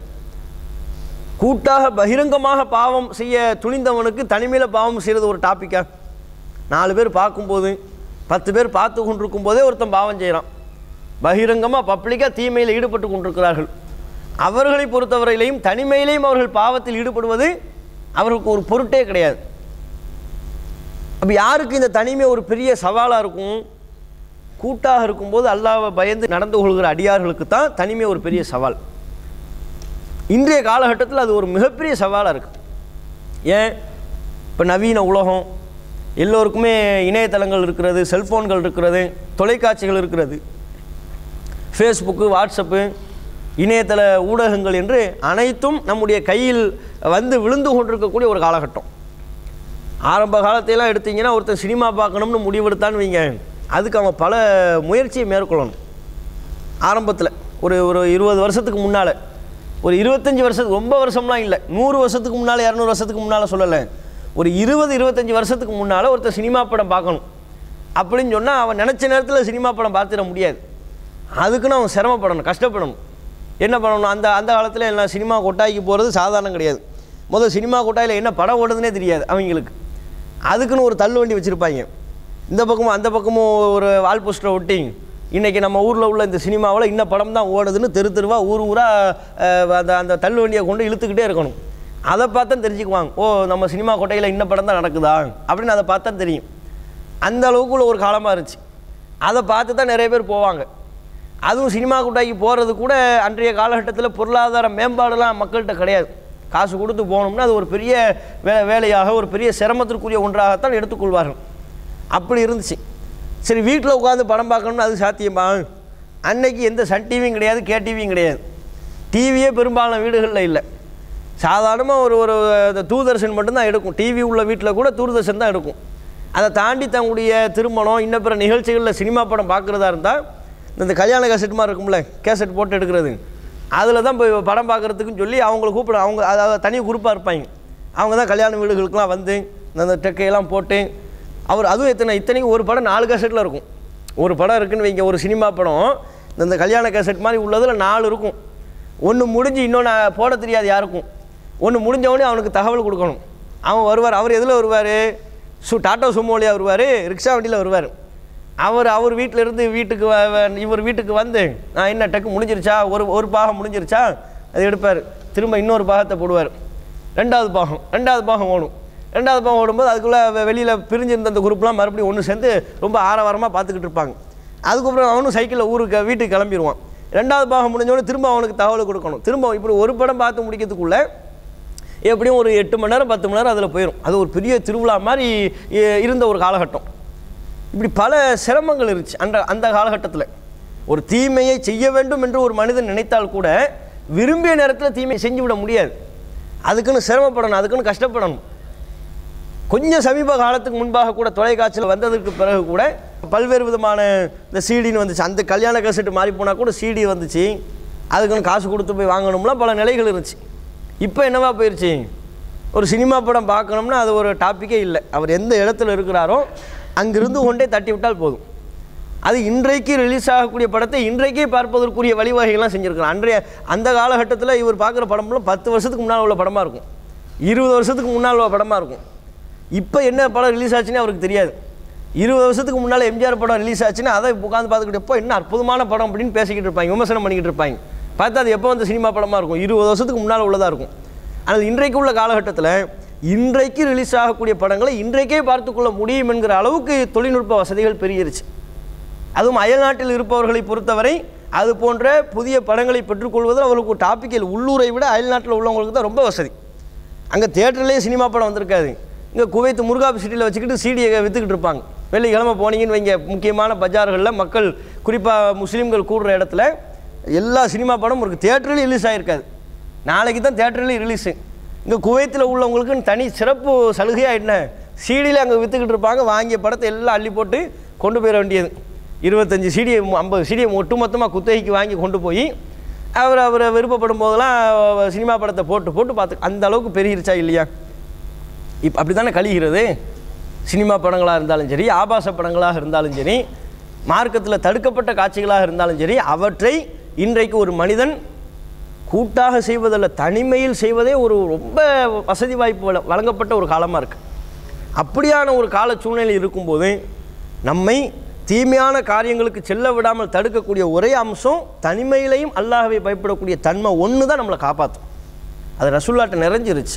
கூட்டாக பகிரங்கமாக பாவம் செய்ய துணிந்தவனுக்கு தனிமையில் பாவம் செய்கிறது ஒரு டாப்பிக்கா நாலு பேர் பார்க்கும்போது பத்து பேர் பார்த்து கொண்டிருக்கும் போதே ஒருத்தன் பாவம் செய்கிறான் பகிரங்கமாக பப்ளிக்காக தீமையில் ஈடுபட்டு கொண்டிருக்கிறார்கள் அவர்களை பொறுத்தவரையிலையும் தனிமையிலையும் அவர்கள் பாவத்தில் ஈடுபடுவது அவர்களுக்கு ஒரு பொருட்டே கிடையாது அப்போ யாருக்கு இந்த தனிமை ஒரு பெரிய சவாலாக இருக்கும் கூட்டாக இருக்கும்போது அல்லாவை பயந்து நடந்து கொள்கிற அடியார்களுக்கு தான் தனிமை ஒரு பெரிய சவால் இன்றைய காலகட்டத்தில் அது ஒரு மிகப்பெரிய சவாலாக இருக்குது ஏன் இப்போ நவீன உலகம் எல்லோருக்குமே இணையதளங்கள் இருக்கிறது செல்ஃபோன்கள் இருக்கிறது தொலைக்காட்சிகள் இருக்கிறது ஃபேஸ்புக்கு வாட்ஸ்அப்பு இணையதள ஊடகங்கள் என்று அனைத்தும் நம்முடைய கையில் வந்து விழுந்து கொண்டிருக்கக்கூடிய ஒரு காலகட்டம் ஆரம்ப காலத்தையெல்லாம் எடுத்தீங்கன்னா ஒருத்தன் சினிமா பார்க்கணும்னு முடிவெடுத்தான்னு வைங்க அதுக்கு அவன் பல முயற்சியை மேற்கொள்ளணும் ஆரம்பத்தில் ஒரு ஒரு இருபது வருஷத்துக்கு முன்னால் ஒரு இருபத்தஞ்சி வருஷத்துக்கு ரொம்ப வருஷம்லாம் இல்லை நூறு வருஷத்துக்கு முன்னால் இரநூறு வருஷத்துக்கு முன்னால் சொல்லலை ஒரு இருபது இருபத்தஞ்சி வருஷத்துக்கு முன்னால் ஒருத்தர் சினிமா படம் பார்க்கணும் அப்படின்னு சொன்னால் அவன் நினச்ச நேரத்தில் சினிமா படம் பார்த்துட முடியாது அதுக்குன்னு அவன் சிரமப்படணும் கஷ்டப்படணும் என்ன பண்ணணும் அந்த அந்த காலத்தில் எல்லாம் சினிமா கொட்டாய்க்கு போகிறது சாதாரணம் கிடையாது முதல் சினிமா கொட்டாயில் என்ன படம் ஓடுதுன்னே தெரியாது அவங்களுக்கு அதுக்குன்னு ஒரு தள்ளு வண்டி வச்சுருப்பாங்க இந்த பக்கமும் அந்த பக்கமும் ஒரு வால் போஸ்டரை ஒட்டி இன்றைக்கி நம்ம ஊரில் உள்ள இந்த சினிமாவில் இன்ன படம் தான் ஓடுதுன்னு தெரு தெருவாக ஊர் ஊராக அந்த அந்த தள்ளு வண்டியை கொண்டு இழுத்துக்கிட்டே இருக்கணும் அதை பார்த்தா தெரிஞ்சுக்குவாங்க ஓ நம்ம சினிமா கொட்டையில் இன்ன படம் தான் நடக்குதா அப்படின்னு அதை பார்த்தா தெரியும் அந்த அளவுக்குள்ள ஒரு காலமாக இருந்துச்சு அதை பார்த்து தான் நிறைய பேர் போவாங்க அதுவும் சினிமா கூட்டாய்க்கு போகிறது கூட அன்றைய காலகட்டத்தில் பொருளாதார மேம்பாடுலாம் மக்கள்கிட்ட கிடையாது காசு கொடுத்து போகணும்னா அது ஒரு பெரிய வே வேலையாக ஒரு பெரிய சிரமத்திற்குரிய ஒன்றாகத்தான் எடுத்துக்கொள்வார்கள் அப்படி இருந்துச்சு சரி வீட்டில் உட்காந்து படம் பார்க்கணும்னு அது சாத்தியமா அன்னைக்கு எந்த சன் டிவியும் கிடையாது கே டிவியும் கிடையாது டிவியே பெரும்பாலான வீடுகளில் இல்லை சாதாரணமாக ஒரு ஒரு இந்த தூர்தர்ஷன் மட்டும்தான் எடுக்கும் டிவி உள்ள வீட்டில் கூட தூர்தர்ஷன் தான் எடுக்கும் அதை தாண்டி தங்களுடைய திருமணம் இன்ன பிற நிகழ்ச்சிகளில் சினிமா படம் பார்க்குறதா இருந்தால் இந்த கல்யாண கேசட் மாதிரி இருக்கும்ல கேசட் போட்டு எடுக்கிறது அதில் தான் போய் படம் பார்க்குறதுக்குன்னு சொல்லி அவங்கள கூப்பிட அவங்க அதாவது தனி குரூப்பாக இருப்பாங்க அவங்க தான் கல்யாண வீடுகளுக்கெலாம் வந்து இந்த டெக்கையெல்லாம் போட்டு அவர் அதுவும் எத்தனை இத்தனைக்கும் ஒரு படம் நாலு கேசட்டில் இருக்கும் ஒரு படம் இருக்குன்னு வைங்க ஒரு சினிமா படம் இந்த கல்யாண கேசட் மாதிரி உள்ளதில் நாலு இருக்கும் ஒன்று முடிஞ்சு இன்னொன்று போட தெரியாது யாருக்கும் ஒன்று முடிஞ்சவொடனே அவனுக்கு தகவல் கொடுக்கணும் அவன் வருவார் அவர் எதில் வருவார் சு டாட்டா சுமோலியா வருவார் ரிக்ஷா வண்டியில் வருவார் அவர் அவர் வீட்டில் இருந்து வீட்டுக்கு வ- வ- இவர் வீட்டுக்கு வந்து நான் என்ன டக்கு முடிஞ்சிருச்சா ஒரு ஒரு பாகம் முடிஞ்சிருச்சா அது எடுப்பார் திரும்ப இன்னொரு பாகத்தை போடுவார் ரெண்டாவது பாகம் ரெண்டாவது பாகம் ஓடும் ரெண்டாவது பாகம் ஓடும்போது அதுக்குள்ளே வெளியில் பிரிஞ்சிருந்த அந்த குரூப்லாம் மறுபடியும் ஒன்று சேர்ந்து ரொம்ப ஆரவாரமாக பார்த்துக்கிட்டு இருப்பாங்க அதுக்கப்புறம் அவனும் சைக்கிளில் ஊருக்கு வீட்டுக்கு கிளம்பிடுவான் ரெண்டாவது பாகம் முடிஞ்சோடனே திரும்ப அவனுக்கு தகவல் கொடுக்கணும் திரும்ப இப்படி ஒரு படம் பார்த்து முடிக்கிறதுக்குள்ளே எப்படியும் ஒரு எட்டு மணி நேரம் பத்து மணி நேரம் அதில் போயிடும் அது ஒரு பெரிய திருவிழா மாதிரி இ- இருந்த ஒரு காலகட்டம் இப்படி பல சிரமங்கள் இருந்துச்சு அந்த அந்த காலகட்டத்தில் ஒரு தீமையை செய்ய வேண்டும் என்று ஒரு மனிதன் நினைத்தால் கூட விரும்பிய நேரத்தில் தீமையை செஞ்சு விட முடியாது அதுக்குன்னு சிரமப்படணும் அதுக்குன்னு கஷ்டப்படணும் கொஞ்சம் சமீப காலத்துக்கு முன்பாக கூட தொலைக்காட்சியில் வந்ததற்கு பிறகு கூட பல்வேறு விதமான இந்த சீடின்னு வந்துச்சு அந்த கல்யாண கேசட்டு மாறி போனால் கூட சிடி வந்துச்சு அதுக்குன்னு காசு கொடுத்து போய் வாங்கணும்லாம் பல நிலைகள் இருந்துச்சு இப்போ என்னவா போயிடுச்சு ஒரு சினிமா படம் பார்க்கணும்னா அது ஒரு டாப்பிக்கே இல்லை அவர் எந்த இடத்துல இருக்கிறாரோ அங்கிருந்து கொண்டே தட்டி விட்டால் போதும் அது இன்றைக்கு ரிலீஸ் ஆகக்கூடிய படத்தை இன்றைக்கே பார்ப்பதற்குரிய வழிவகைகள்லாம் செஞ்சுருக்கிறார் அன்றைய அந்த காலகட்டத்தில் இவர் பார்க்குற படம்லாம் பத்து வருஷத்துக்கு முன்னால் உள்ள படமாக இருக்கும் இருபது வருஷத்துக்கு முன்னால் உள்ள படமாக இருக்கும் இப்போ என்ன படம் ரிலீஸ் ஆச்சுன்னு அவருக்கு தெரியாது இருபது வருஷத்துக்கு முன்னால் எம்ஜிஆர் படம் ரிலீஸ் ஆச்சுன்னா அதை உட்காந்து பார்த்துக்கிட்டு எப்போ என்ன அற்புதமான படம் அப்படின்னு பேசிக்கிட்டு இருப்பாங்க விமர்சனம் பண்ணிக்கிட்டு இருப்பாங்க பார்த்தா அது எப்போ வந்து சினிமா படமாக இருக்கும் இருபது வருஷத்துக்கு முன்னால் உள்ளதாக இருக்கும் ஆனால் இன்றைக்கு உள்ள காலகட்டத்தில் இன்றைக்கு ரிலீஸ் ஆகக்கூடிய படங்களை இன்றைக்கே பார்த்துக்கொள்ள முடியும் என்கிற அளவுக்கு தொழில்நுட்ப வசதிகள் பெருகிருச்சு அதுவும் அயல்நாட்டில் இருப்பவர்களை பொறுத்தவரை அது போன்ற புதிய படங்களை பெற்றுக்கொள்வதில் அவர்களுக்கு ஒரு டாப்பிக்கல் உள்ளூரை விட அயல்நாட்டில் உள்ளவங்களுக்கு தான் ரொம்ப வசதி அங்கே தேட்டர்லேயே சினிமா படம் வந்திருக்காது இங்கே குவைத் முருகாப் சிட்டியில் வச்சுக்கிட்டு சீடியை விற்றுக்கிட்டு இருப்பாங்க வெள்ளிக்கிழமை போனீங்கன்னு வைங்க முக்கியமான பஜார்களில் மக்கள் குறிப்பாக முஸ்லீம்கள் கூடுற இடத்துல எல்லா சினிமா படமும் இருக்குது தேட்டர்லேயும் ரிலீஸ் ஆகிருக்காது நாளைக்கு தான் தேட்டர்லேயும் ரிலீஸு இங்கே குவைத்தில் உள்ளவங்களுக்குன்னு தனி சிறப்பு சலுகையாக என்ன சீடியில் அங்கே விற்றுக்கிட்டு இருப்பாங்க வாங்கிய படத்தை எல்லாம் அள்ளி போட்டு கொண்டு போயிட வேண்டியது இருபத்தஞ்சி சீடியை ஐம்பது சீடியை ஒட்டு மொத்தமாக குத்தகைக்கு வாங்கி கொண்டு போய் அவர் அவர் விருப்பப்படும் போதெல்லாம் சினிமா படத்தை போட்டு போட்டு பார்த்து அந்த அளவுக்கு பெருகிருச்சா இல்லையா இப்போ அப்படி தானே கழிகிறது சினிமா படங்களாக இருந்தாலும் சரி ஆபாச படங்களாக இருந்தாலும் சரி மார்க்கத்தில் தடுக்கப்பட்ட காட்சிகளாக இருந்தாலும் சரி அவற்றை இன்றைக்கு ஒரு மனிதன் கூட்டாக செய்வதல்ல தனிமையில் செய்வதே ஒரு ரொம்ப வசதி வாய்ப்பு வழ- வழங்கப்பட்ட ஒரு காலமாக இருக்குது அப்படியான ஒரு கால சூழ்நிலை இருக்கும்போது நம்மை தீமையான காரியங்களுக்கு செல்ல விடாமல் தடுக்கக்கூடிய ஒரே அம்சம் தனிமையிலையும் அல்லாஹ்வை பயப்படக்கூடிய தன்மை ஒன்று தான் நம்மளை காப்பாற்றும் அது ரசுல்லாட்ட நிறைஞ்சிருச்சு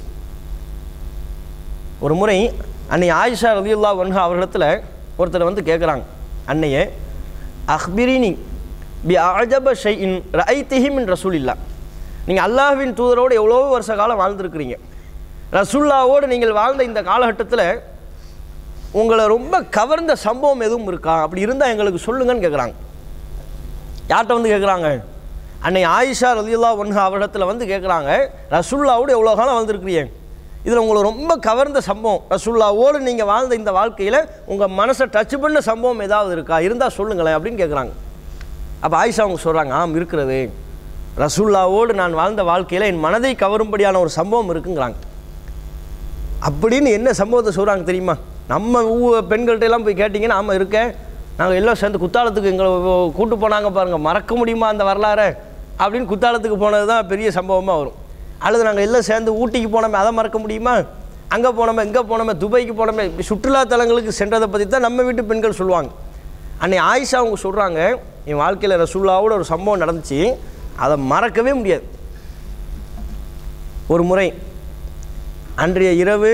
ஒரு முறை அன்னை ஆயிஷா ரலியுல்லா வன்ஹா அவர்களிடத்தில் ஒருத்தர் வந்து கேட்குறாங்க அன்னையே அஹ்பிரினி பி அஜப ஷைஇன் ரைத்திஹிம் இன் ரசூலில்லா நீங்கள் அல்லாஹ்வின் தூதரோடு எவ்வளோ வருஷ காலம் வாழ்ந்துருக்கிறீங்க ரசுல்லாவோடு நீங்கள் வாழ்ந்த இந்த காலகட்டத்தில் உங்களை ரொம்ப கவர்ந்த சம்பவம் எதுவும் இருக்கா அப்படி இருந்தால் எங்களுக்கு சொல்லுங்கன்னு கேட்குறாங்க யார்கிட்ட வந்து கேட்குறாங்க அன்னை ஆயிஷா ரலியுல்லா ஒன்ஹா அவரிடத்துல வந்து கேட்குறாங்க ரசுல்லாவோடு எவ்வளோ காலம் வாழ்ந்துருக்கிறீங்க இதில் உங்களை ரொம்ப கவர்ந்த சம்பவம் ரசுல்லாவோடு நீங்கள் வாழ்ந்த இந்த வாழ்க்கையில் உங்கள் மனசை டச் பண்ண சம்பவம் ஏதாவது இருக்கா இருந்தால் சொல்லுங்களேன் அப்படின்னு கேட்குறாங்க அப்போ ஆயிஷா அவங்க சொல்கிறாங்க ஆம் இருக்கிறது ரசுல்லாவோடு நான் வாழ்ந்த வாழ்க்கையில் என் மனதை கவரும்படியான ஒரு சம்பவம் இருக்குங்கிறாங்க அப்படின்னு என்ன சம்பவத்தை சொல்கிறாங்க தெரியுமா நம்ம ஊ- பெண்கள்ட்ட எல்லாம் போய் கேட்டிங்கன்னா ஆமாம் இருக்கேன் நாங்கள் எல்லாம் சேர்ந்து குத்தாலத்துக்கு எங்களை கூட்டு போனாங்க பாருங்கள் மறக்க முடியுமா அந்த வரலாறை அப்படின்னு குத்தாலத்துக்கு போனது தான் பெரிய சம்பவமாக வரும் அல்லது நாங்கள் எல்லாம் சேர்ந்து ஊட்டிக்கு போனோமே அதை மறக்க முடியுமா அங்கே போனோமே இங்கே போனோமே துபாய்க்கு போனோமே இப்படி சுற்றுலா தலங்களுக்கு சென்றதை பற்றி தான் நம்ம வீட்டு பெண்கள் சொல்லுவாங்க அன்னை ஆயிஷா அவங்க சொல்கிறாங்க என் வாழ்க்கையில் ரசூல்லாவோட ஒரு சம்பவம் நடந்துச்சு அதை மறக்கவே முடியாது ஒரு முறை அன்றைய இரவு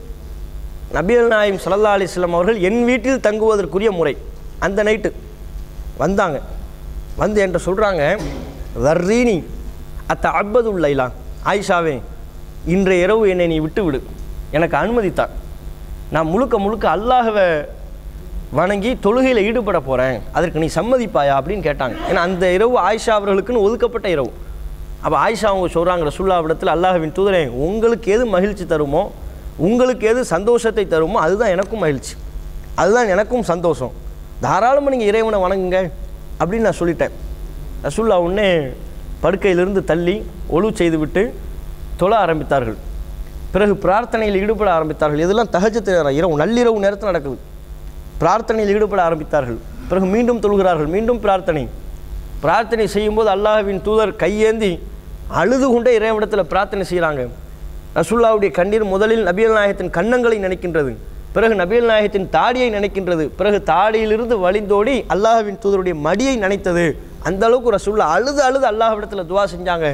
நபிகள் நாயம் சல்லா அலிஸ்லாம் அவர்கள் என் வீட்டில் தங்குவதற்குரிய முறை அந்த நைட்டு வந்தாங்க வந்து என்கிட்ட சொல்கிறாங்க வர்ரீனி அத்த அப்பதுல்லைலா ஆயிஷாவே இன்றைய இரவு என்னை நீ விட்டு விடு எனக்கு அனுமதித்தான் நான் முழுக்க முழுக்க அல்லாஹ்வை வணங்கி தொழுகையில் ஈடுபட போகிறேன் அதற்கு நீ சம்மதிப்பாயா அப்படின்னு கேட்டாங்க ஏன்னா அந்த இரவு ஆயிஷா அவர்களுக்குன்னு ஒதுக்கப்பட்ட இரவு அப்போ ஆயிஷா அவங்க சொல்கிறாங்க ரசுல்லாவிடத்தில் அல்லாஹ்வின் தூதரே உங்களுக்கு எது மகிழ்ச்சி தருமோ உங்களுக்கு எது சந்தோஷத்தை தருமோ அதுதான் எனக்கும் மகிழ்ச்சி அதுதான் எனக்கும் சந்தோஷம் தாராளமாக நீங்கள் இறைவனை வணங்குங்க அப்படின்னு நான் சொல்லிட்டேன் ரசுல்லா உடனே படுக்கையிலிருந்து தள்ளி ஒழு செய்துவிட்டு தொழ ஆரம்பித்தார்கள் பிறகு பிரார்த்தனையில் ஈடுபட ஆரம்பித்தார்கள் இதெல்லாம் தகஜத்து நேரம் இரவு நள்ளிரவு நேரத்தில் நடக்குது பிரார்த்தனையில் ஈடுபட ஆரம்பித்தார்கள் பிறகு மீண்டும் தொழுகிறார்கள் மீண்டும் பிரார்த்தனை பிரார்த்தனை செய்யும்போது அல்லாஹ்வின் தூதர் கையேந்தி அழுது கொண்டே இறைவனிடத்தில் பிரார்த்தனை செய்கிறாங்க ரசூல்லாவுடைய கண்ணீர் முதலில் நபியல் நாயகத்தின் கன்னங்களை நினைக்கின்றது பிறகு நபியல் நாயகத்தின் தாடியை நினைக்கின்றது பிறகு தாடியிலிருந்து வழிந்தோடி அல்லாஹ்வின் தூதருடைய மடியை நினைத்தது அந்த அளவுக்கு ரசூல்லா அழுது அழுது அல்லாஹ்விடத்தில் துவா செஞ்சாங்க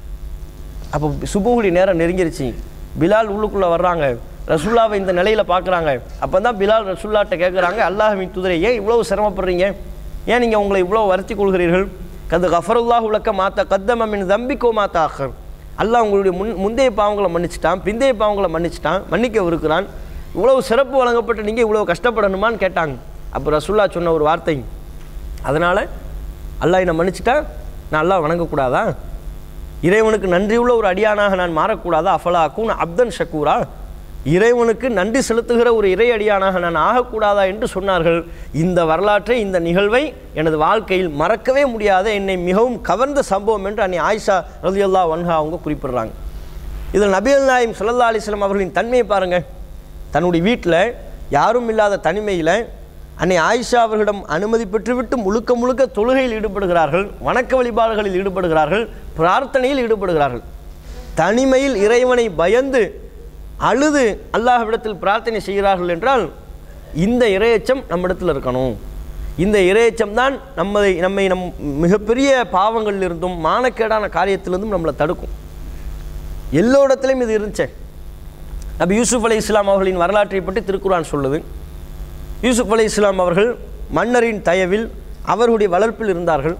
அப்போ சுபுகுடி நேரம் நெருங்கிருச்சு பிலால் உள்ளுக்குள்ளே வர்றாங்க ரசுல்லாவை இந்த நிலையில் பார்க்குறாங்க அப்போ தான் பிலால் ரசுல்லாட்ட கேட்குறாங்க அல்லாஹ்வின் தூதரை ஏன் இவ்வளவு சிரமப்படுறீங்க ஏன் நீங்கள் உங்களை இவ்வளோ வருத்தி கொள்கிறீர்கள் கது கஃபருல்லாஹ் உலக்க மாத்தா கத்தம மின் தம்பிக்கோ மாத்தா அஹர் அல்லாஹ் உங்களுடைய முன் முந்தைய பாவங்களை மன்னிச்சிட்டான் பிந்தைய பாவங்களை மன்னிச்சிட்டான் மன்னிக்க இருக்கிறான் இவ்வளவு சிறப்பு வழங்கப்பட்டு நீங்கள் இவ்வளோ கஷ்டப்படணுமான்னு கேட்டாங்க அப்போ ரசுல்லா சொன்ன ஒரு வார்த்தை அதனால் அல்லாஹ் என்னை மன்னிச்சிட்டா நான் அல்லாஹ் வணங்கக்கூடாதா இறைவனுக்கு நன்றியுள்ள ஒரு அடியானாக நான் மாறக்கூடாதா அஃபலா அக்கூன் அப்தன் ஷக்கூரா இறைவனுக்கு நன்றி செலுத்துகிற ஒரு இறை அடியானாக நான் ஆகக்கூடாதா என்று சொன்னார்கள் இந்த வரலாற்றை இந்த நிகழ்வை எனது வாழ்க்கையில் மறக்கவே முடியாத என்னை மிகவும் கவர்ந்த சம்பவம் என்று அன்னை ஆயிஷா ரலியல்லா வன்ஹா அவங்க குறிப்பிடுறாங்க இதில் நபிகள் நாயம் ஸல்லல்லாஹு அலைஹி வஸல்லம் அவர்களின் தன்மையை பாருங்கள் தன்னுடைய வீட்டில் யாரும் இல்லாத தனிமையில் அன்னை ஆயிஷா அவர்களிடம் அனுமதி பெற்றுவிட்டு முழுக்க முழுக்க தொழுகையில் ஈடுபடுகிறார்கள் வணக்க வழிபாடுகளில் ஈடுபடுகிறார்கள் பிரார்த்தனையில் ஈடுபடுகிறார்கள் தனிமையில் இறைவனை பயந்து அழுது அல்லாஹ்விடத்தில் பிரார்த்தனை செய்கிறார்கள் என்றால் இந்த இரையச்சம் நம்மிடத்தில் இருக்கணும் இந்த இரையச்சம் தான் நம்மை நம்மை நம் மிகப்பெரிய பாவங்களிலிருந்தும் மானக்கேடான காரியத்திலிருந்தும் நம்மளை தடுக்கும் எல்லோரிடத்திலையும் இது இருந்துச்சே நபி யூசுப் அலை இஸ்லாம் அவர்களின் வரலாற்றை பற்றி திருக்குரான் சொல்லுது யூசுப் அலை இஸ்லாம் அவர்கள் மன்னரின் தயவில் அவர்களுடைய வளர்ப்பில் இருந்தார்கள்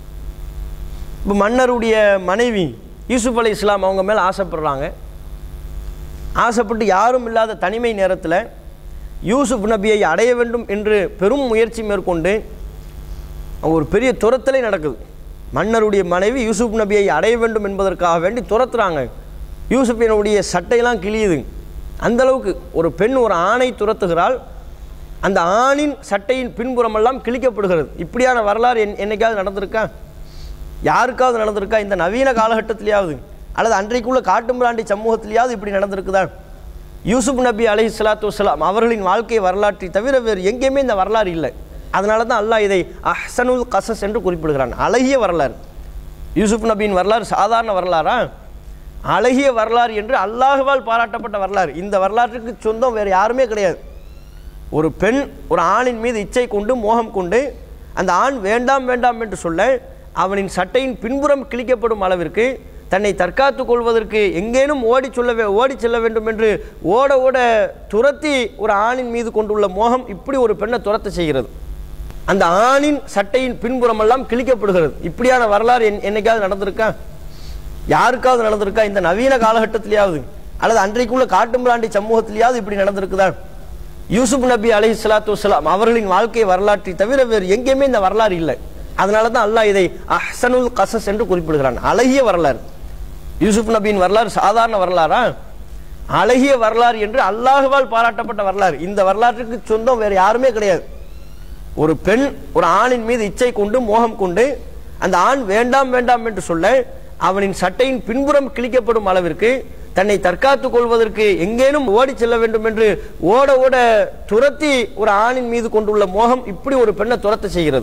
இப்போ மன்னருடைய மனைவி யூசுப் அலி இஸ்லாம் அவங்க மேலே ஆசைப்படுறாங்க ஆசைப்பட்டு யாரும் இல்லாத தனிமை நேரத்தில் யூசுப் நபியை அடைய வேண்டும் என்று பெரும் முயற்சி மேற்கொண்டு ஒரு பெரிய துரத்தலே நடக்குது மன்னருடைய மனைவி யூசுப் நபியை அடைய வேண்டும் என்பதற்காக வேண்டி துரத்துறாங்க யூசுப்பினுடைய சட்டையெல்லாம் கிழியுது அந்த அளவுக்கு ஒரு பெண் ஒரு ஆணை துரத்துகிறாள் அந்த ஆணின் சட்டையின் பின்புறமெல்லாம் கிழிக்கப்படுகிறது இப்படியான வரலாறு என் என்னைக்காவது நடந்திருக்கா யாருக்காவது நடந்திருக்கா இந்த நவீன காலகட்டத்திலேயாவது அல்லது அன்றைக்குள்ள காட்டுமிராண்டி சமூகத்திலேயாவது இப்படி நடந்திருக்குதா யூசுப் நபி அலைஹி ஸலாத்து வஸலாம் அவர்களின் வாழ்க்கை வரலாற்றை தவிர வேறு எங்கேயுமே இந்த வரலாறு இல்லை அதனால தான் அல்லாஹ் இதை அஹ்சனுல் கசஸ் என்று குறிப்பிடுகிறான் அழகிய வரலாறு யூசுப் நபியின் வரலாறு சாதாரண வரலாறா அழகிய வரலாறு என்று அல்லாஹுவால் பாராட்டப்பட்ட வரலாறு இந்த வரலாற்றுக்கு சொந்தம் வேறு யாருமே கிடையாது ஒரு பெண் ஒரு ஆணின் மீது இச்சை கொண்டு மோகம் கொண்டு அந்த ஆண் வேண்டாம் வேண்டாம் என்று சொல்ல அவனின் சட்டையின் பின்புறம் கிழிக்கப்படும் அளவிற்கு தன்னை தற்காத்துக் கொள்வதற்கு எங்கேனும் ஓடி சொல்ல வே- ஓடி செல்ல வேண்டும் என்று ஓட ஓட துரத்தி ஒரு ஆணின் மீது கொண்டுள்ள மோகம் இப்படி ஒரு பெண்ணை துரத்த செய்கிறது அந்த ஆணின் சட்டையின் பின்புறமெல்லாம் கிழிக்கப்படுகிறது இப்படியான வரலாறு என்- என்னைக்காவது நடந்திருக்கா யாருக்காவது நடந்திருக்கா இந்த நவீன காலகட்டத்திலேயாவது அல்லது அன்றைக்குள்ள காட்டுமிராண்டி சமூகத்திலேயாவது இப்படி நடந்திருக்குதா யூசுப் நபி அலைஹி ஸலாத்து வஸலாம் அவர்களின் வாழ்க்கை வரலாற்றை தவிர வேறு எங்கேயுமே இந்த வரலாறு இல்லை அதனால தான் அல்லாஹ் இதை அஹ்சனுல் கசஸ் என்று குறிப்பிடுகிறான் அழகிய வரலாறு யூசுப் நபியின் வரலாறு சாதாரண வரலாறா அழகிய வரலாறு என்று அல்லாஹுவால் பாராட்டப்பட்ட வரலாறு இந்த வரலாற்றுக்கு சொந்தம் வேறு யாருமே கிடையாது ஒரு பெண் ஒரு ஆணின் மீது இச்சை கொண்டு மோகம் கொண்டு அந்த ஆண் வேண்டாம் வேண்டாம் என்று சொல்ல அவனின் சட்டையின் பின்புறம் கிழிக்கப்படும் அளவிற்கு தன்னை தற்காத்துக் கொள்வதற்கு எங்கேனும் ஓடி செல்ல வேண்டும் என்று ஓட ஓட துரத்தி ஒரு ஆணின் மீது கொண்டுள்ள மோகம் இப்படி ஒரு பெண்ணை துரத்த செய்கிறது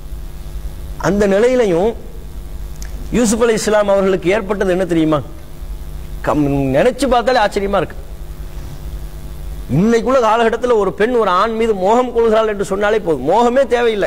அந்த நிலையிலையும் யூசுப் அலி இஸ்லாம் அவர்களுக்கு ஏற்பட்டது என்ன தெரியுமா கம் நினைச்சு பார்த்தாலே ஆச்சரியமா இருக்கு இன்னைக்குள்ள காலகட்டத்தில் ஒரு பெண் ஒரு ஆண் மீது மோகம் கொள்கிறாள் என்று சொன்னாலே போதும் மோகமே தேவையில்லை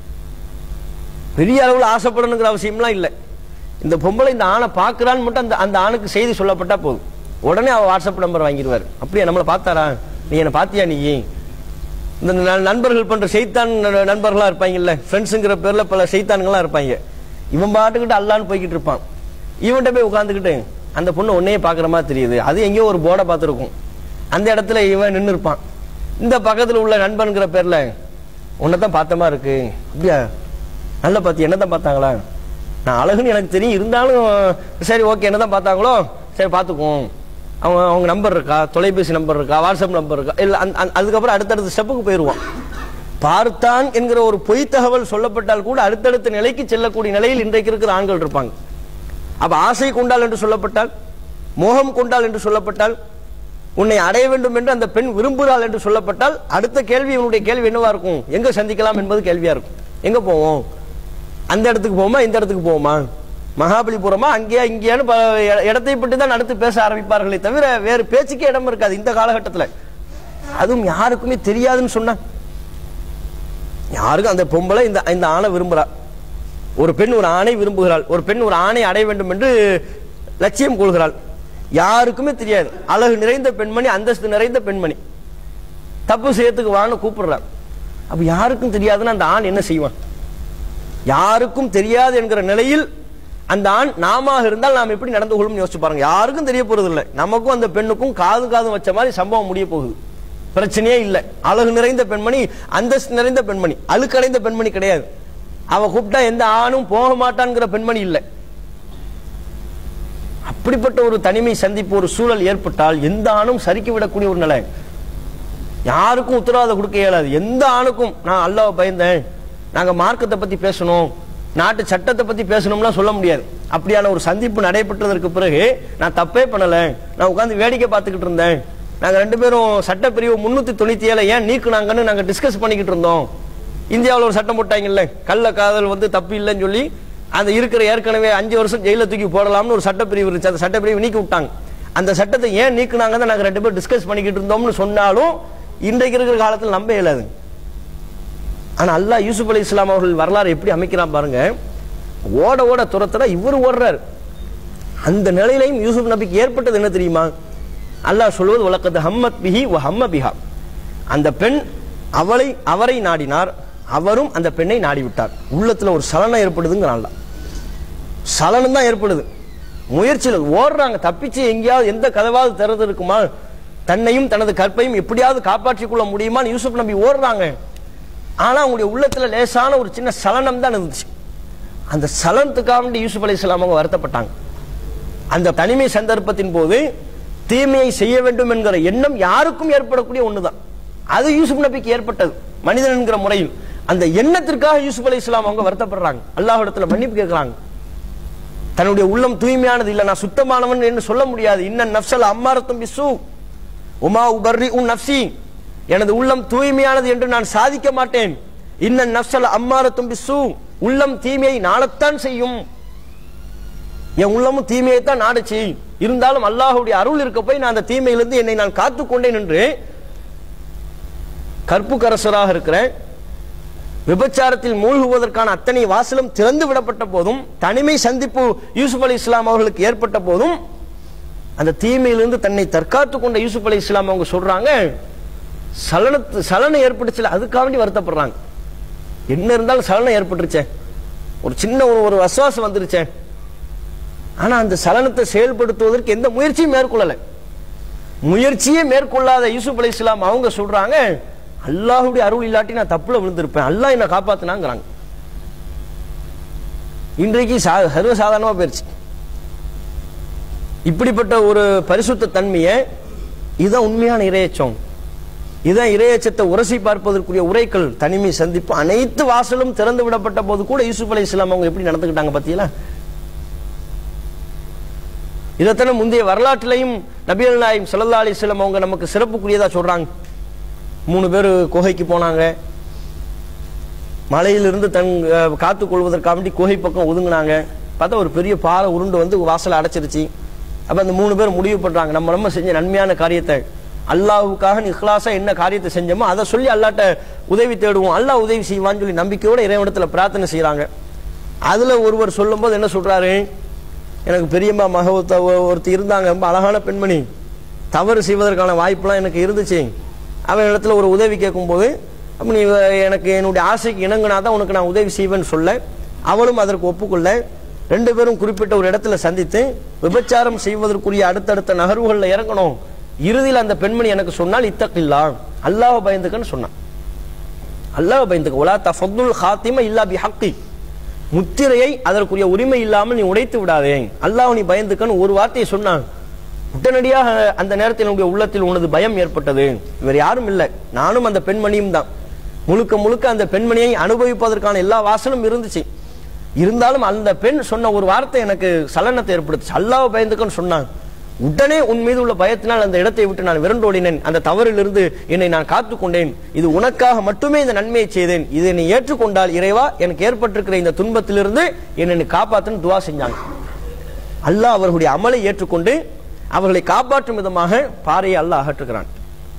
பெரிய அளவில் ஆசைப்படணுங்கிற அவசியம்லாம் இல்லை இந்த பொம்பளை இந்த ஆணை பார்க்கறான்னு மட்டும் அந்த அந்த ஆணுக்கு செய்தி சொல்லப்பட்டா போதும் உடனே அவ வாட்ஸ்அப் நம்பர் வாங்கிடுவார் அப்படியா நம்மளை பார்த்தாரா நீ என்னை பார்த்தியா நீ இந்த ந- நண்பர்கள் பண்ற செய்தான் ந- நண்பர்களா இருப்பாங்கல்ல ஃப்ரெண்ட்ஸுங்கிற பேர்ல பல செய்தான்களா இருப்பாங்க இவன் பாட்டுக்கிட்டு அல்லான்னு போய்கிட்டு இருப்பான் இவன்கிட்ட போய் உட்காந்துக்கிட்டு அந்த பொண்ணு உன்னையே பார்க்குற மாதிரி தெரியுது அது எங்கேயோ ஒரு போர்டை பார்த்துருக்கும் அந்த இடத்துல இவன் நின்று இருப்பான் இந்த பக்கத்தில் உள்ள நண்பன்கிற பேர்ல உன்னை தான் பார்த்த மாதிரி இருக்கு அப்படியா நல்ல பார்த்து என்ன தான் பார்த்தாங்களா நான் அழகுன்னு எனக்கு தெரியும் இருந்தாலும் சரி ஓகே என்ன தான் பார்த்தாங்களோ சரி பார்த்துக்குவோம் அவங்க அவங்க நம்பர் இருக்கா தொலைபேசி நம்பர் இருக்கா வாட்ஸ்அப் நம்பர் இருக்கா இல்லை அந்த அந்த- அதுக்கப்புறம் அடுத்தடுத்த ஸ்டெப்புக்கு போயிடுவான் பார்த்தான் என்கிற ஒரு பொய் தகவல் சொல்லப்பட்டால் கூட அடுத்தடுத்த நிலைக்கு செல்லக்கூடிய நிலையில் இன்றைக்கு இருக்கிற ஆண்கள் இருப்பாங்க அப்ப ஆசை கொண்டாள் என்று சொல்லப்பட்டால் மோகம் கொண்டாள் என்று சொல்லப்பட்டால் உன்னை அடைய வேண்டும் என்று அந்த பெண் விரும்புகிறாள் என்று சொல்லப்பட்டால் அடுத்த கேள்வி இவனுடைய கேள்வி என்னவா இருக்கும் எங்க சந்திக்கலாம் என்பது கேள்வியா இருக்கும் எங்க போவோம் அந்த இடத்துக்கு போவோமா இந்த இடத்துக்கு போவோமா மகாபலிபுரமா அங்கேயா இங்கேயான்னு ப- இட- இடத்தை பற்றி தான் அடுத்து பேச ஆரம்பிப்பார்களே தவிர வேறு பேச்சுக்கே இடம் இருக்காது இந்த காலகட்டத்தில் அதுவும் யாருக்குமே தெரியாதுன்னு சொன்னா யாருக்கும் அந்த பொம்பளை இந்த இந்த ஆணை விரும்புறா ஒரு பெண் ஒரு ஆணை விரும்புகிறாள் ஒரு பெண் ஒரு ஆணை அடைய வேண்டும் என்று லட்சியம் கொள்கிறாள் யாருக்குமே தெரியாது அழகு நிறைந்த பெண்மணி அந்தஸ்து நிறைந்த பெண்மணி தப்பு செய்யறதுக்கு வான்னு கூப்பிடுறாள் அப்ப யாருக்கும் தெரியாதுன்னு அந்த ஆண் என்ன செய்வான் யாருக்கும் தெரியாது என்கிற நிலையில் அந்த ஆண் நாம இருந்தால் நாம் எப்படி நடந்து கொள்ளும் யோசிச்சு பாருங்க யாருக்கும் தெரிய போறது இல்லை நமக்கும் அந்த பெண்ணுக்கும் காது காது வச்ச மாதிரி சம்பவம் முடிய போகுது பிரச்சனையே இல்லை அழகு நிறைந்த பெண்மணி அந்தஸ்து நிறைந்த பெண்மணி அழுக்கடைந்த பெண்மணி கிடையாது அவ கூப்பிட்டா எந்த ஆணும் போக மாட்டான்ங்கிற பெண்மணி இல்லை அப்படிப்பட்ட ஒரு தனிமை சந்திப்பு ஒரு சூழல் ஏற்பட்டால் எந்த ஆணும் சறுக்கி விடக்கூடிய ஒரு நிலை யாருக்கும் உத்தரவாதம் கொடுக்க இயலாது எந்த ஆணுக்கும் நான் அல்லாஹ் பயந்தேன் நாங்க மார்க்கத்தை பத்தி பேசணும் நாட்டு சட்டத்தை பத்தி பேசணும்லாம் சொல்ல முடியாது அப்படியான ஒரு சந்திப்பு நடைபெற்றதற்கு பிறகு நான் தப்பே பண்ணல நான் உட்கார்ந்து வேடிக்கை பார்த்துக்கிட்டு இருந்தேன் நாங்க ரெண்டு பேரும் சட்டப்பிரிவு முன்னூத்தி தொண்ணூத்தி ஏழை ஏன் நீக்குனாங்கன்னு நாங்க டிஸ்கஸ் பண்ணிக்கிட்டு இருந்தோம் இந்தியாவில் ஒரு சட்டம் போட்டாங்கல்ல கள்ள காதல் வந்து தப்பு இல்லைன்னு சொல்லி அந்த இருக்கிற ஏற்கனவே அஞ்சு வருஷம் ஜெயில தூக்கி போடலாம்னு ஒரு சட்டப்பிரிவு இருந்துச்சு அந்த சட்டப்பிரிவு நீக்கி விட்டாங்க அந்த சட்டத்தை ஏன் நீக்குனாங்கன்னு நாங்க ரெண்டு பேரும் டிஸ்கஸ் பண்ணிக்கிட்டு இருந்தோம்னு சொன்னாலும் இன்றைக்கு இருக்கிற காலத்தில் நம்ப இயலாது ஆனா அல்லாஹ் யூசுப் அலி இஸ்லாம் அவர்கள் வரலாறு எப்படி அமைக்கிறான் பாருங்க ஓட ஓட துரத்துறா இவர் ஓடுறாரு அந்த நிலையிலையும் யூசுப் நபிக்கு ஏற்பட்டது என்ன தெரியுமா அல்லாஹ் சொல்வது வழக்கது ஹம்மத் பிஹி வ ஹம்ம பிஹா அந்த பெண் அவளை அவரை நாடினார் அவரும் அந்த பெண்ணை நாடி விட்டார் உள்ளத்துல ஒரு சலனம் ஏற்படுதுங்கிறான்ல சலனம் தான் ஏற்படுது முயற்சியில் ஓடுறாங்க தப்பிச்சு எங்கேயாவது எந்த கதவாவது திறந்து இருக்குமா தன்னையும் தனது கற்பையும் எப்படியாவது காப்பாற்றிக் கொள்ள முடியுமான்னு யூசுப் நபி ஓடுறாங்க ஆனா அவங்களுடைய உள்ளத்துல லேசான ஒரு சின்ன சலனம் தான் இருந்துச்சு அந்த சலனத்துக்காக வேண்டி யூசுப் அலைஹிஸ்ஸலாம் அவங்க வருத்தப்பட்டாங்க அந்த தனிமை சந்தர்ப்பத்தின் போது தீமையை செய்ய வேண்டும் என்கிற எண்ணம் யாருக்கும் ஏற்படக்கூடிய ஒண்ணுதான் அது யூசுப் நபிக்கு ஏற்பட்டது மனிதன் என்கிற முறையில் அந்த எண்ணத்திற்காக யூசுப் அலைஹிஸ்ஸலாம் அவங்க வருத்தப்படுறாங்க அல்லாஹ்விடத்துல மன்னிப்பு கேட்கறாங்க தன்னுடைய உள்ளம் தூய்மையானது இல்ல நான் சுத்தமானவன் என்று சொல்ல முடியாது இன்ன நப்சல் அம்மாரத்தும் பிசு உமா உபர்ரி உன் நப்சி எனது உள்ளம் தூய்மையானது என்று நான் சாதிக்க மாட்டேன் இன்ன நப்சல் அம்மாரத்தும் பிசு உள்ளம் தீமையை நாடத்தான் செய்யும் என் உள்ளமும் தீமையை தான் நாடுச்சு இருந்தாலும் அல்லாஹ்வுடைய அருள் இருக்க போய் நான் அந்த தீமையிலிருந்து என்னை நான் காத்துக் கொண்டேன் என்று கற்புக்கரசராக இருக்கிறேன் விபச்சாரத்தில் மூழ்குவதற்கான அத்தனை வாசலும் திறந்து விடப்பட்ட போதும் தனிமை சந்திப்பு யூசுப் அலி இஸ்லாம் அவர்களுக்கு ஏற்பட்ட போதும் அந்த தீமையிலிருந்து தன்னை தற்காத்து கொண்ட யூசுப் அலி இஸ்லாம் அவங்க சொல்றாங்க சலனத்து சலனம் ஏற்பட்டுச்சுல அதுக்காக வேண்டி வருத்தப்படுறாங்க என்ன இருந்தாலும் சலனம் ஏற்பட்டுருச்சே ஒரு சின்ன ஒரு ஒரு வசுவாசம் வந்துருச்சே ஆனா அந்த சலனத்தை செயல்படுத்துவதற்கு எந்த முயற்சியும் மேற்கொள்ளல முயற்சியே மேற்கொள்ளாத யூசுப் அலி இஸ்லாம் அவங்க சொல்றாங்க அல்லாஹ்வுடைய அருள் இல்லாட்டி நான் தப்புல விழுந்திருப்பேன் அல்லாஹ் என்ன காப்பாத்தினாங்கிறாங்க இன்றைக்கு சா- சர்வசாதாரணமா போயிருச்சு இப்படிப்பட்ட ஒரு பரிசுத்த தன்மையை இதுதான் உண்மையான இரையச்சம் இதுதான் இரையச்சத்தை உரசி பார்ப்பதற்குரிய உரைக்கள் தனிமை சந்திப்பு அனைத்து வாசலும் திறந்து விடப்பட்ட போது கூட யூசுப் அலி இஸ்லாம் அவங்க எப்படி நடந்துக்கிட்டாங்க பத்தியலா இதைத்தானே முந்தைய வரலாற்றிலையும் நபிகள் நாயம் ஸல்லல்லாஹு அலைஹி வஸல்லம் அவங்க நமக்கு சிறப்புக்குரியதா சொல்றாங்க மூணு பேர் குகைக்கு போனாங்க மலையிலிருந்து தன் அஹ், காத்துக் கொள்வதற்காக வேண்டி குகை பக்கம் ஒதுங்குனாங்க பார்த்தா ஒரு பெரிய பாறை உருண்டு வந்து வாசலை அடைச்சிருச்சு அப்ப அந்த மூணு பேர் முடிவு பண்றாங்க நம்ம நம்ம செஞ்ச நன்மையான காரியத்தை அல்லாஹ்வுக்காக இஹ்லாஸா என்ன காரியத்தை செஞ்சோமோ அதை சொல்லி அல்லாட்ட உதவி தேடுவோம் அல்லாஹ் உதவி செய்வான்னு சொல்லி நம்பிக்கையோட இறைவனத்துல பிரார்த்தனை செய்றாங்க அதுல ஒருவர் சொல்லும்போது என்ன சொல்றாரு எனக்கு பெரியம்மா மக ஒருத்த- ஒருத்தி இருந்தாங்க ரொம்ப அழகான பெண்மணி தவறு செய்வதற்கான வாய்ப்புலாம் எனக்கு இருந்துச்சு அவன் இடத்துல ஒரு உதவி கேட்கும்போது அப்ப நீ வ- எனக்கு என்னுடைய ஆசைக்கு இணங்கினா தான் உனக்கு நான் உதவி செய்வேன்னு சொல்ல அவளும் அதற்கு ஒப்புக்கொள்ள ரெண்டு பேரும் குறிப்பிட்ட ஒரு இடத்துல சந்தித்து விபச்சாரம் செய்வதற்குரிய அடுத்தடுத்த நகர்வுகளில் இறங்கணும் இறுதியில் அந்த பெண்மணி எனக்கு சொன்னால் இத்தக்கில்லா அல்லாஹ் பயந்துக்கன்னு சொன்னான் அல்லாஹ் பயந்துக்க ஒலா தஃபத்துல் ஹாத்திம இல்லா பி ஹக்கி முத்திரையை அதற்குரிய உரிமை இல்லாமல் நீ உடைத்து விடாதே அல்லாஹ் நீ பயந்துக்கன்னு ஒரு வார்த்தையை சொன்னான் உடனடியாக அந்த நேரத்தில் உங்களுடைய உள்ளத்தில் உனது பயம் ஏற்பட்டது இவர் யாரும் இல்லை நானும் அந்த பெண்மணியும் தான் முழுக்க முழுக்க அந்த பெண்மணியை அனுபவிப்பதற்கான எல்லா வாசலும் இருந்துச்சு இருந்தாலும் அந்த பெண் சொன்ன ஒரு வார்த்தை எனக்கு சலனத்தை ஏற்படுத்துச்சு அல்லாஹ் பயந்துக்கன்னு சொன்னான் உடனே உன் மீது உள்ள பயத்தினால் அந்த இடத்தை விட்டு நான் விரண்டோடினேன் அந்த தவறிலிருந்து என்னை நான் காத்துக்கொண்டேன் இது உனக்காக மட்டுமே இந்த நன்மையை செய்தேன் இதை நீ ஏற்றுக்கொண்டால் இறைவா எனக்கு ஏற்பட்டிருக்கிற இந்த துன்பத்திலிருந்து என்னை நீ காப்பாத்துன்னு துவா செஞ்சாங்க அல்லாஹ் அவர்களுடைய அமலை ஏற்றுக்கொண்டு அவர்களை காப்பாற்றும் விதமாக பாறையை அல்லாஹ் அகற்றுகிறான்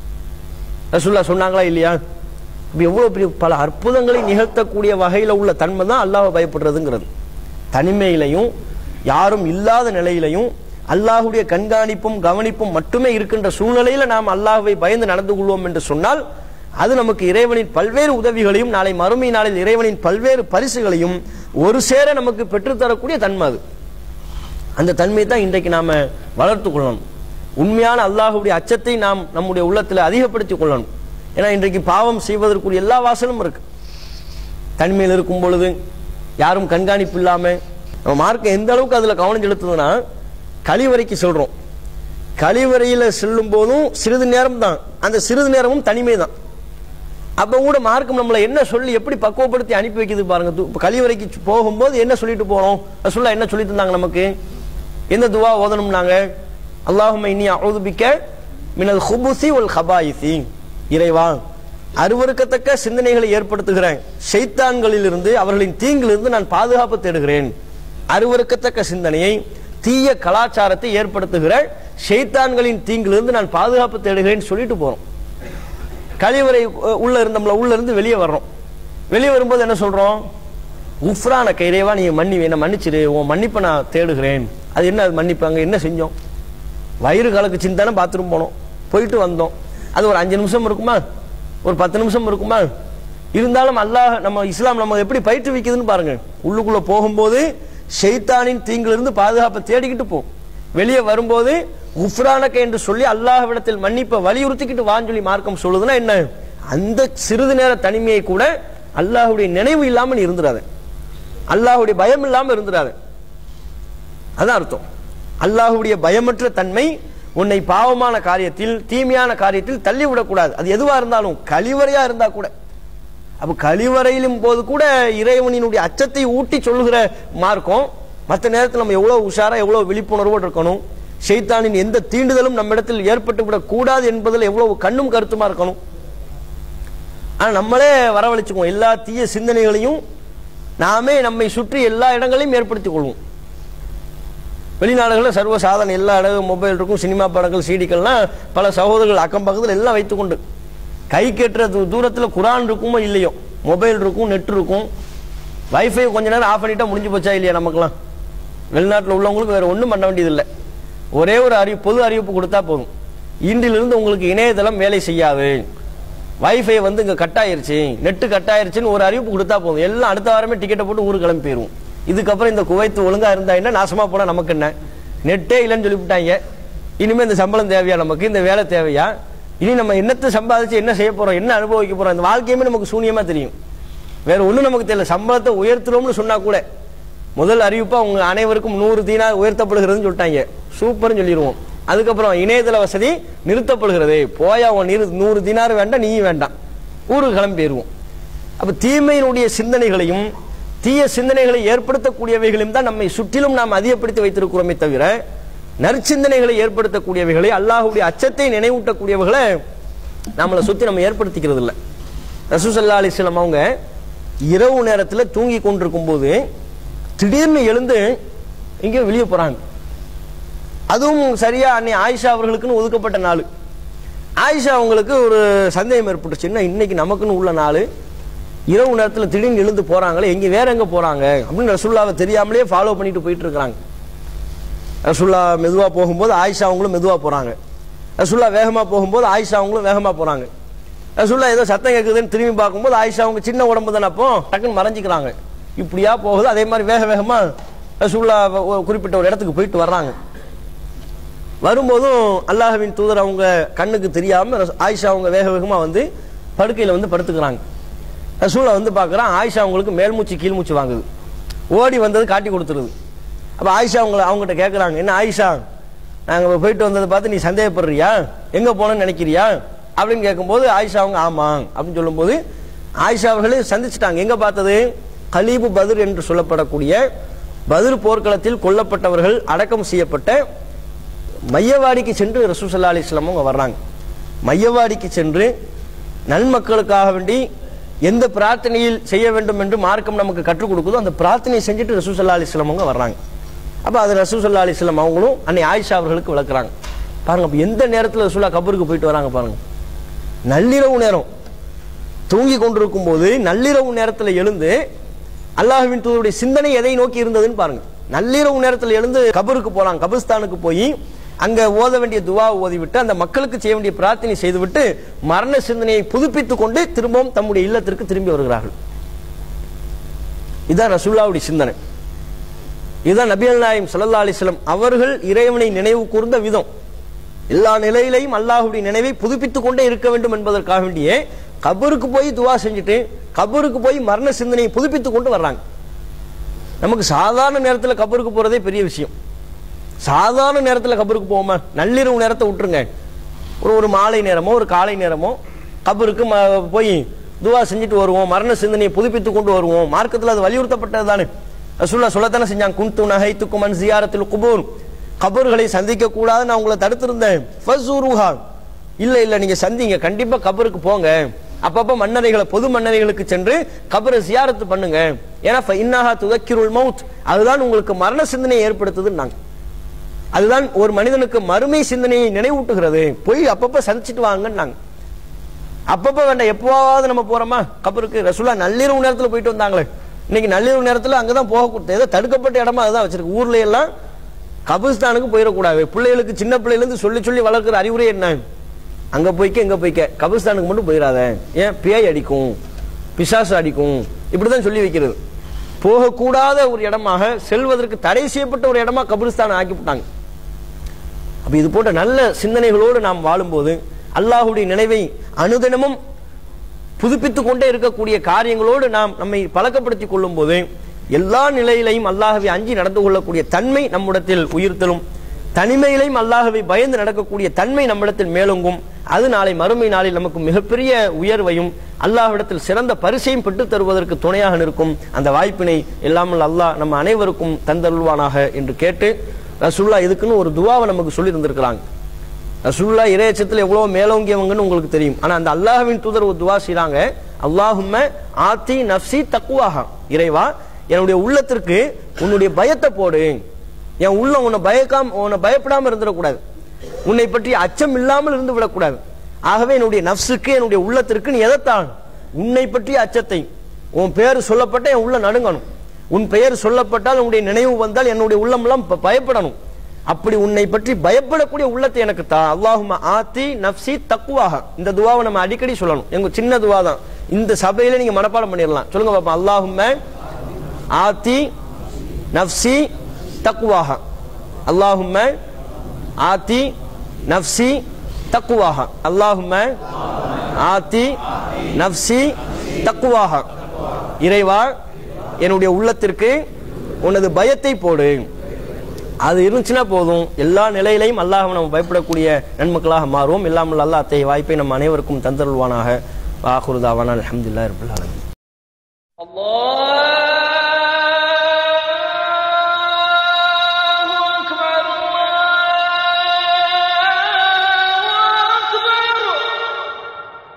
ரசூல்லா சொன்னாங்களா இல்லையா இப்ப எவ்வளவு பெரிய பல அற்புதங்களை நிகழ்த்தக்கூடிய வகையில உள்ள தன்மை தான் அல்லாஹ் பயப்படுறதுங்கிறது தனிமையிலையும் யாரும் இல்லாத நிலையிலையும் அல்லாஹ்வுடைய கண்காணிப்பும் கவனிப்பும் மட்டுமே இருக்கின்ற சூழ்நிலையில நாம் அல்லாஹ்வை பயந்து நடந்து கொள்வோம் என்று சொன்னால் அது நமக்கு இறைவனின் பல்வேறு உதவிகளையும் நாளை மறுமை நாளில் இறைவனின் பல்வேறு பரிசுகளையும் ஒரு சேர நமக்கு பெற்றுத்தரக்கூடிய தன்மை அது அந்த தன்மையை தான் இன்றைக்கு நாம வளர்த்து கொள்ளணும் உண்மையான அல்லாஹ்வுடைய அச்சத்தை நாம் நம்முடைய உள்ளத்தில் அதிகப்படுத்திக் கொள்ளணும் ஏன்னா இன்றைக்கு பாவம் செய்வதற்குரிய எல்லா வாசலும் இருக்கு தனிமையில் இருக்கும் பொழுது யாரும் கண்காணிப்பு இல்லாம நம்ம மார்க்கம் எந்த அளவுக்கு அதுல கவனம் செலுத்துதுன்னா கழிவறைக்கு சொல்றோம் கழிவறையில செல்லும் போதும் சிறிது நேரம் தான் அந்த சிறிது நேரமும் தனிமை தான் அப்ப கூட மார்க்கம் நம்மளை என்ன சொல்லி எப்படி பக்குவப்படுத்தி அனுப்பி வைக்குது பாருங்க து- இப்ப கழிவறைக்கு சு- போகும்போது என்ன சொல்லிட்டு போறோம் சொல்ல என்ன சொல்லி தந்தாங்க நமக்கு எந்த துவா ஓதணும்னாங்க அல்லாஹும்ம இன்னி அவுதுபிக்க மினல் ஹுபுசி ஒல் ஹபாயிசி இறைவா அருவருக்கத்தக்க சிந்தனைகளை ஏற்படுத்துகிறேன் ஷைத்தான்களிலிருந்து அவர்களின் தீங்கிலிருந்து நான் பாதுகாப்பு தேடுகிறேன் அருவருக்கத்தக்க சிந்தனையை தீய கலாச்சாரத்தை ஏற்படுத்துகிற ஷைத்தான்களின் தீங்கிலிருந்து நான் பாதுகாப்பு தேடுகிறேன் சொல்லிட்டு போறோம் கழிவறை அஹ், உள்ள இருந்தோம்ல உள்ள இருந்து வெளியே வர்றோம் வெளியே வரும்போது என்ன சொல்றோம் உஃப்ரான கைரேவா நீ மன்னி என்ன மன்னிச்சிரு உன் மன்னிப்பை நான் தேடுகிறேன் அது என்ன அது மன்னிப்பு அங்க என்ன செஞ்சோம் வயிறு கலக்கு சிந்தானே பாத்ரூம் போனோம் போயிட்டு வந்தோம் அது ஒரு அஞ்சு நிமிஷம் இருக்குமா ஒரு பத்து நிமிஷம் இருக்குமா இருந்தாலும் அல்லாஹ் நம்ம இஸ்லாம் நம்ம எப்படி பயிற்றுவிக்குதுன்னு பாருங்க உள்ளுக்குள்ள போகும்போது ஷைத்தானின் தீங்கிலிருந்து பாதுகாப்பை தேடிக்கிட்டு போ வெளியே வரும்போது உஃப்ரானக்க என்று சொல்லி அல்லாஹ்விடத்தில் மன்னிப்பை வலியுறுத்திக்கிட்டு வான்னு சொல்லி மார்க்கம் சொல்லுதுன்னா என்ன அந்த சிறிது நேர தனிமையை கூட அல்லாஹ்வுடைய நினைவு இல்லாம நீ இருந்துடாத அல்லாஹ்வுடைய பயம் இல்லாம இருந்துடாத அதான் அர்த்தம் அல்லாஹ்வுடைய பயமற்ற தன்மை உன்னை பாவமான காரியத்தில் தீமையான காரியத்தில் தள்ளி விடக்கூடாது அது எதுவா இருந்தாலும் கழிவறையா இருந்தா கூட அப்ப கழிவறையிலும் போது கூட இறைவனினுடைய அச்சத்தை ஊட்டி சொல்லுகிற மார்க்கம் மற்ற நேரத்தில் நம்ம எவ்வளவு உஷாரா எவ்வளவு விழிப்புணர்வோடு இருக்கணும் ஷைத்தானின் எந்த தீண்டுதலும் நம்மிடத்தில் ஏற்பட்டு விடக் கூடாது என்பதில் எவ்வளவு கண்ணும் கருத்துமா இருக்கணும் ஆனா நம்மளே வரவழைச்சுக்குவோம் எல்லா தீய சிந்தனைகளையும் நாமே நம்மை சுற்றி எல்லா இடங்களையும் ஏற்படுத்திக் கொள்வோம் வெளிநாடுகளில் சர்வ சாதனை எல்லா இடம் மொபைல் இருக்கும் சினிமா படங்கள் சீடிக்கள்லாம் பல சகோதரர்கள் அக்கம் பக்கத்தில் எல்லாம் வைத்துக்கொண்டு கை கெட்டுற தூ- தூரத்துல குரான் இருக்குமோ இல்லையோ மொபைல் இருக்கும் நெட் இருக்கும் வைஃபை கொஞ்ச நேரம் ஆஃப் பண்ணிட்டா முடிஞ்சு போச்சா இல்லையா நமக்குலாம் வெளிநாட்டில் உள்ளவங்களுக்கு வேற ஒன்றும் பண்ண வேண்டியதில்லை ஒரே ஒரு அறிவு பொது அறிவிப்பு கொடுத்தா போதும் இன்றிலிருந்து உங்களுக்கு இணையதளம் வேலை செய்யாது வைஃபை வந்து இங்க கட் ஆயிருச்சு நெட்டு கட் ஆயிருச்சுன்னு ஒரு அறிவிப்பு கொடுத்தா போதும் எல்லாம் அடுத்த வாரமே டிக்கெட்டை போட்டு ஊருக்கு கிளம்பி போயிருவோம் இதுக்கப்புறம் இந்த குவைத்து ஒழுங்கா இருந்தா என்ன நாசமா போனா நமக்கு என்ன நெட்டே இல்லைன்னு சொல்லிவிட்டாங்க இனிமே இந்த சம்பளம் தேவையா நமக்கு இந்த வேலை தேவையா இனி நம்ம என்னத்தை சம்பாதிச்சு என்ன செய்ய போறோம் என்ன அனுபவிக்க போறோம் இந்த வாழ்க்கையுமே நமக்கு சூனியமா தெரியும் வேற ஒண்ணும் நமக்கு தெரியல சம்பளத்தை உயர்த்துறோம்னு சொன்னா கூட முதல் அறிவிப்பா உங்க அனைவருக்கும் நூறு தீனார் உயர்த்தப்படுகிறதுன்னு சொல்லிட்டாங்க சூப்பர்னு சொல்லிடுவோம் அதுக்கப்புறம் இணையதள வசதி நிறுத்தப்படுகிறது போயா உன் நிறு நூறு தீனார் வேண்டாம் நீயும் வேண்டாம் ஊருக்கு கிளம்பி போயிருவோம் அப்ப தீமையினுடைய சிந்தனைகளையும் தீய சிந்தனைகளை ஏற்படுத்தக்கூடியவைகளையும் தான் நம்மை சுற்றிலும் நாம் அதிகப்படுத்தி வைத்திருக்கிறோமே தவிர நற்சிந்தனைகளை ஏற்படுத்தக்கூடியவைகளை அல்லாஹ்வுடைய அச்சத்தை நினைவூட்டக்கூடியவைகளை நம்மளை சுத்தி நம்ம ஏற்படுத்திக்கிறது இல்லை ரசூசல்லா அலிஸ்லாம் அவங்க இரவு நேரத்தில் தூங்கி கொண்டிருக்கும் போது திடீர்னு எழுந்து எங்கேயோ வெளியே போறாங்க அதுவும் சரியா அன்னை ஆயிஷா அவர்களுக்குன்னு ஒதுக்கப்பட்ட நாள் ஆயிஷா அவங்களுக்கு ஒரு சந்தேகம் ஏற்பட்டுச்சு என்ன இன்னைக்கு நமக்குன்னு உள்ள நாள் இரவு நேரத்தில் திடீர்னு எழுந்து போறாங்களே எங்க வேற எங்க போறாங்க அப்படின்னு ரசூல்லாவை தெரியாமலே ஃபாலோ பண்ணிட்டு போயிட்டு இருக்கிறாங்க ரசூல்லா மெதுவா போகும்போது ஆயிஷா அவங்களும் மெதுவா போறாங்க ரசூல்லா வேகமா போகும்போது ஆயிஷா அவங்களும் வேகமா போறாங்க ரசூல்லா ஏதோ சத்தம் கேட்குதுன்னு திரும்பி பார்க்கும்போது ஆயிஷா அவங்க சின்ன உடம்பு தானே அப்போ டக்குன்னு மறைஞ்சிக்கிறாங்க இப்படியா போகுது அதே மாதிரி வேக வேகமா ரசூல்லா ஒரு குறிப்பிட்ட ஒரு இடத்துக்கு போயிட்டு வர்றாங்க வரும்போதும் அல்லாஹ்வின் தூதர் அவங்க கண்ணுக்கு தெரியாம ரச- ஆயிஷா அவங்க வேக வேகமா வந்து படுக்கையில வந்து படுத்துக்கிறாங்க ரசூலா வந்து பார்க்கறான் ஆயிஷா அவங்களுக்கு மேல்மூச்சு கீழ்மூச்சு வாங்குது ஓடி வந்தது காட்டி கொடுத்துருது அப்ப ஆயிஷா அவங்கள அவங்ககிட்ட கேட்கறாங்க என்ன ஆயிஷா நாங்க போயிட்டு வந்ததை பார்த்து நீ சந்தேகப்படுறியா எங்க போனோம்னு நினைக்கிறியா அப்படின்னு கேட்கும்போது ஆயிஷா அவங்க ஆமா அப்படின்னு சொல்லும்போது ஆயிஷா அவர்களே சந்திச்சிட்டாங்க எங்க பார்த்தது கலீபு பத்ர் என்று சொல்லப்படக்கூடிய பத்ர் போர்க்களத்தில் கொல்லப்பட்டவர்கள் அடக்கம் செய்யப்பட்ட மையவாடிக்கு சென்று ரசூசல்லா அலிஸ்லாம் அவங்க வர்றாங்க மையவாடிக்கு சென்று நன்மக்களுக்காக வேண்டி எந்த பிரார்த்தனையில் செய்ய வேண்டும் என்று மார்க்கம் நமக்கு கற்றுக் கொடுக்குதோ அந்த பிரார்த்தனையை செஞ்சுட்டு ரசூசல்லா அலிஸ்லாம் அவங்க வர்றாங்க அப்ப அது ரசூசல்லா அலிஸ்லாம் அவங்களும் அன்னை ஆயிஷா அவர்களுக்கு விளக்குறாங்க பாருங்க அப்ப எந்த நேரத்தில் ரசூலா கபருக்கு போயிட்டு வராங்க பாருங்க நள்ளிரவு நேரம் தூங்கி கொண்டிருக்கும் போது நள்ளிரவு நேரத்தில் எழுந்து அல்லாஹ்வின் தூதருடைய சிந்தனை எதை நோக்கி இருந்ததுன்னு பாருங்க நள்ளிரவு நேரத்தில் எழுந்து கபருக்கு போலாம் கபிரிஸ்தானுக்கு போய் அங்க ஓத வேண்டிய துவா ஓதிவிட்டு அந்த மக்களுக்கு செய்ய வேண்டிய பிரார்த்தனை செய்துவிட்டு மரண சிந்தனையை புதுப்பித்துக் கொண்டு திரும்பவும் தம்முடைய இல்லத்திற்கு திரும்பி வருகிறார்கள் இதுதான் ரசூல்லாவுடைய சிந்தனை இதுதான் நபிகள் நாயம் ஸல்லல்லாஹு அலைஹி வஸல்லம் அவர்கள் இறைவனை நினைவு கூர்ந்த விதம் எல்லா நிலையிலையும் அல்லாஹ்வுடைய நினைவை புதுப்பித்துக் கொண்டே இருக்க வேண்டும் என்பதற்காக வேண்டியே கபருக்கு போய் துவா செஞ்சுட்டு கபருக்கு போய் மரண சிந்தனையை புதுப்பித்துக் கொண்டு வர்றாங்க நமக்கு சாதாரண நேரத்தில் கபருக்கு போறதே பெரிய விஷயம் சாதாரண நேரத்தில் கபருக்கு போவோமா நள்ளிரவு நேரத்தை விட்டுருங்க ஒரு ஒரு மாலை நேரமோ ஒரு காலை நேரமோ கபருக்கு ம- போய் துவா செஞ்சுட்டு வருவோம் மரண சிந்தனையை புதுப்பித்துக் கொண்டு வருவோம் மார்க்கத்தில் அது வலியுறுத்தப்பட்டது தானே ரசூல்லா சொல்லத்தானே செஞ்சாங்க குந்து நகைத்துக்கும் மன் ஜியாரத்தில் குபூர் கபர்களை சந்திக்க கூடாது நான் உங்களை தடுத்திருந்தேன் ஃபஸூருஹா. இல்ல இல்ல நீங்க சந்திங்க கண்டிப்பா கபருக்கு போங்க அப்பப்ப மன்னரைகளை பொது மன்னரைகளுக்கு சென்று கபரை சியாரத்து பண்ணுங்க ஏன்னா இன்னாஹா துதக்கிருள் மவுத் அதுதான் உங்களுக்கு மரண சிந்தனையை ஏற்படுத்துதுன்னாங்க அதுதான் ஒரு மனிதனுக்கு மறுமை சிந்தனையை நினைவூட்டுகிறது போய் அப்பப்ப சந்திச்சுட்டு வாங்கன்னாங்க அப்பப்ப வேண்டாம் எப்பவாவது நம்ம போறோமா கபருக்கு ரசூலா நள்ளிரவு நேரத்துல போயிட்டு வந்தாங்களே இன்னைக்கு நள்ளிரவு நேரத்துல அங்கதான் போக கொடுத்தது ஏதோ தடுக்கப்பட்ட இடமா அதுதான் வச்சிருக்கு ஊர்ல எல்லாம் கபிரிஸ்தானுக்கு போயிடக்கூடாது பிள்ளைகளுக்கு சின்ன பிள்ளையில இருந்து சொல்லி சொல்லி வளர்க்குற அறிவுரை என்ன அங்க போய்க்க இங்க போய்க்க கபிரிஸ்தானுக்கு மட்டும் போயிடாத ஏன் பேய் அடிக்கும் பிசாசு அடிக்கும் இப்படிதான் சொல்லி வைக்கிறது போகக்கூடாத ஒரு இடமாக செல்வதற்கு தடை செய்யப்பட்ட ஒரு இடமா கபிரிஸ்தான் ஆக்கிவிட்டாங்க அப்ப இது போன்ற நல்ல சிந்தனைகளோடு நாம் வாழும்போது அல்லாஹுடைய நினைவை அனுதினமும் புதுப்பித்துக் கொண்டே இருக்கக்கூடிய காரியங்களோடு நாம் நம்மை பழக்கப்படுத்திக் கொள்ளும் போது எல்லா நிலையிலையும் அல்லாஹவை அஞ்சி நடந்து கொள்ளக்கூடிய தன்மை நம்மிடத்தில் உயிர்த்தலும் தனிமையிலையும் அல்லாஹவை பயந்து நடக்கக்கூடிய தன்மை நம்மிடத்தில் மேலோங்கும் அது நாளை மறுமை நாளில் நமக்கு மிகப்பெரிய உயர்வையும் அல்லாஹ்விடத்தில் சிறந்த பரிசையும் பெற்றுத் தருவதற்கு துணையாக நிற்கும் அந்த வாய்ப்பினை எல்லாமல் அல்லாஹ் நம்ம அனைவருக்கும் தந்தருள்வானாக என்று கேட்டு ரசூல்லா இதுக்குன்னு ஒரு துவாவை நமக்கு சொல்லி இருந்திருக்கிறாங்க ரசூல்லா இறையச்சத்தில் எவ்வளவு மேலோங்கியவங்கன்னு உங்களுக்கு தெரியும் ஆனா அந்த அல்லாஹ்வின் தூதர் ஒரு துவா செய்றாங்க அல்லாஹும்ம ஆத்தி நஃப்சி தக்குவாஹா இறைவா என்னுடைய உள்ளத்திற்கு உன்னுடைய பயத்தை போடு என் உள்ள உன்னை பயக்காம உன்னை பயப்படாம இருந்துடக்கூடாது உன்னை பற்றி அச்சம் இல்லாமல் இருந்து விடக்கூடாது ஆகவே என்னுடைய நஃப்ஸுக்கு என்னுடைய உள்ளத்திற்கு நீ எதைத்தான் உன்னை பற்றிய அச்சத்தை உன் பெயர் சொல்லப்பட்ட என் உள்ள நடுங்கணும் உன் பெயர் சொல்லப்பட்டால் உன்னுடைய நினைவு வந்தால் என்னுடைய உள்ளமெல்லாம் ப- பயப்படணும் அப்படி உன்னை பற்றி பயப்படக்கூடிய உள்ளத்தை எனக்கு தா அல்லாஹும ஆத்தி நப்சி தக்குவாக இந்த துவாவை நம்ம அடிக்கடி சொல்லணும் எங்க சின்ன துவா தான் இந்த சபையில நீங்க மனப்பாடம் பண்ணிடலாம் சொல்லுங்க பாப்பா அல்லாஹும்ம ஆத்தி நப்சி தக்குவாக அல்லாஹும்ம ஆத்தி நப்சி தக்குவாக அல்லாஹும்ம ஆத்தி நப்சி தக்குவாக இறைவா என்னுடைய உள்ளத்திற்கு உனது பயத்தை போடு அது இருந்துச்சுன்னா போதும் எல்லா நிலையிலையும் அல்லாஹ் நம்ம பயப்படக்கூடிய நன்மக்களாக மாறுவோம் இல்லாமல் அல்லாஹ் அத்தகைய வாய்ப்பை நம்ம அனைவருக்கும் தந்தருள்வானாக வாகுருதாவான அலமதுல்லா இருப்பில் الله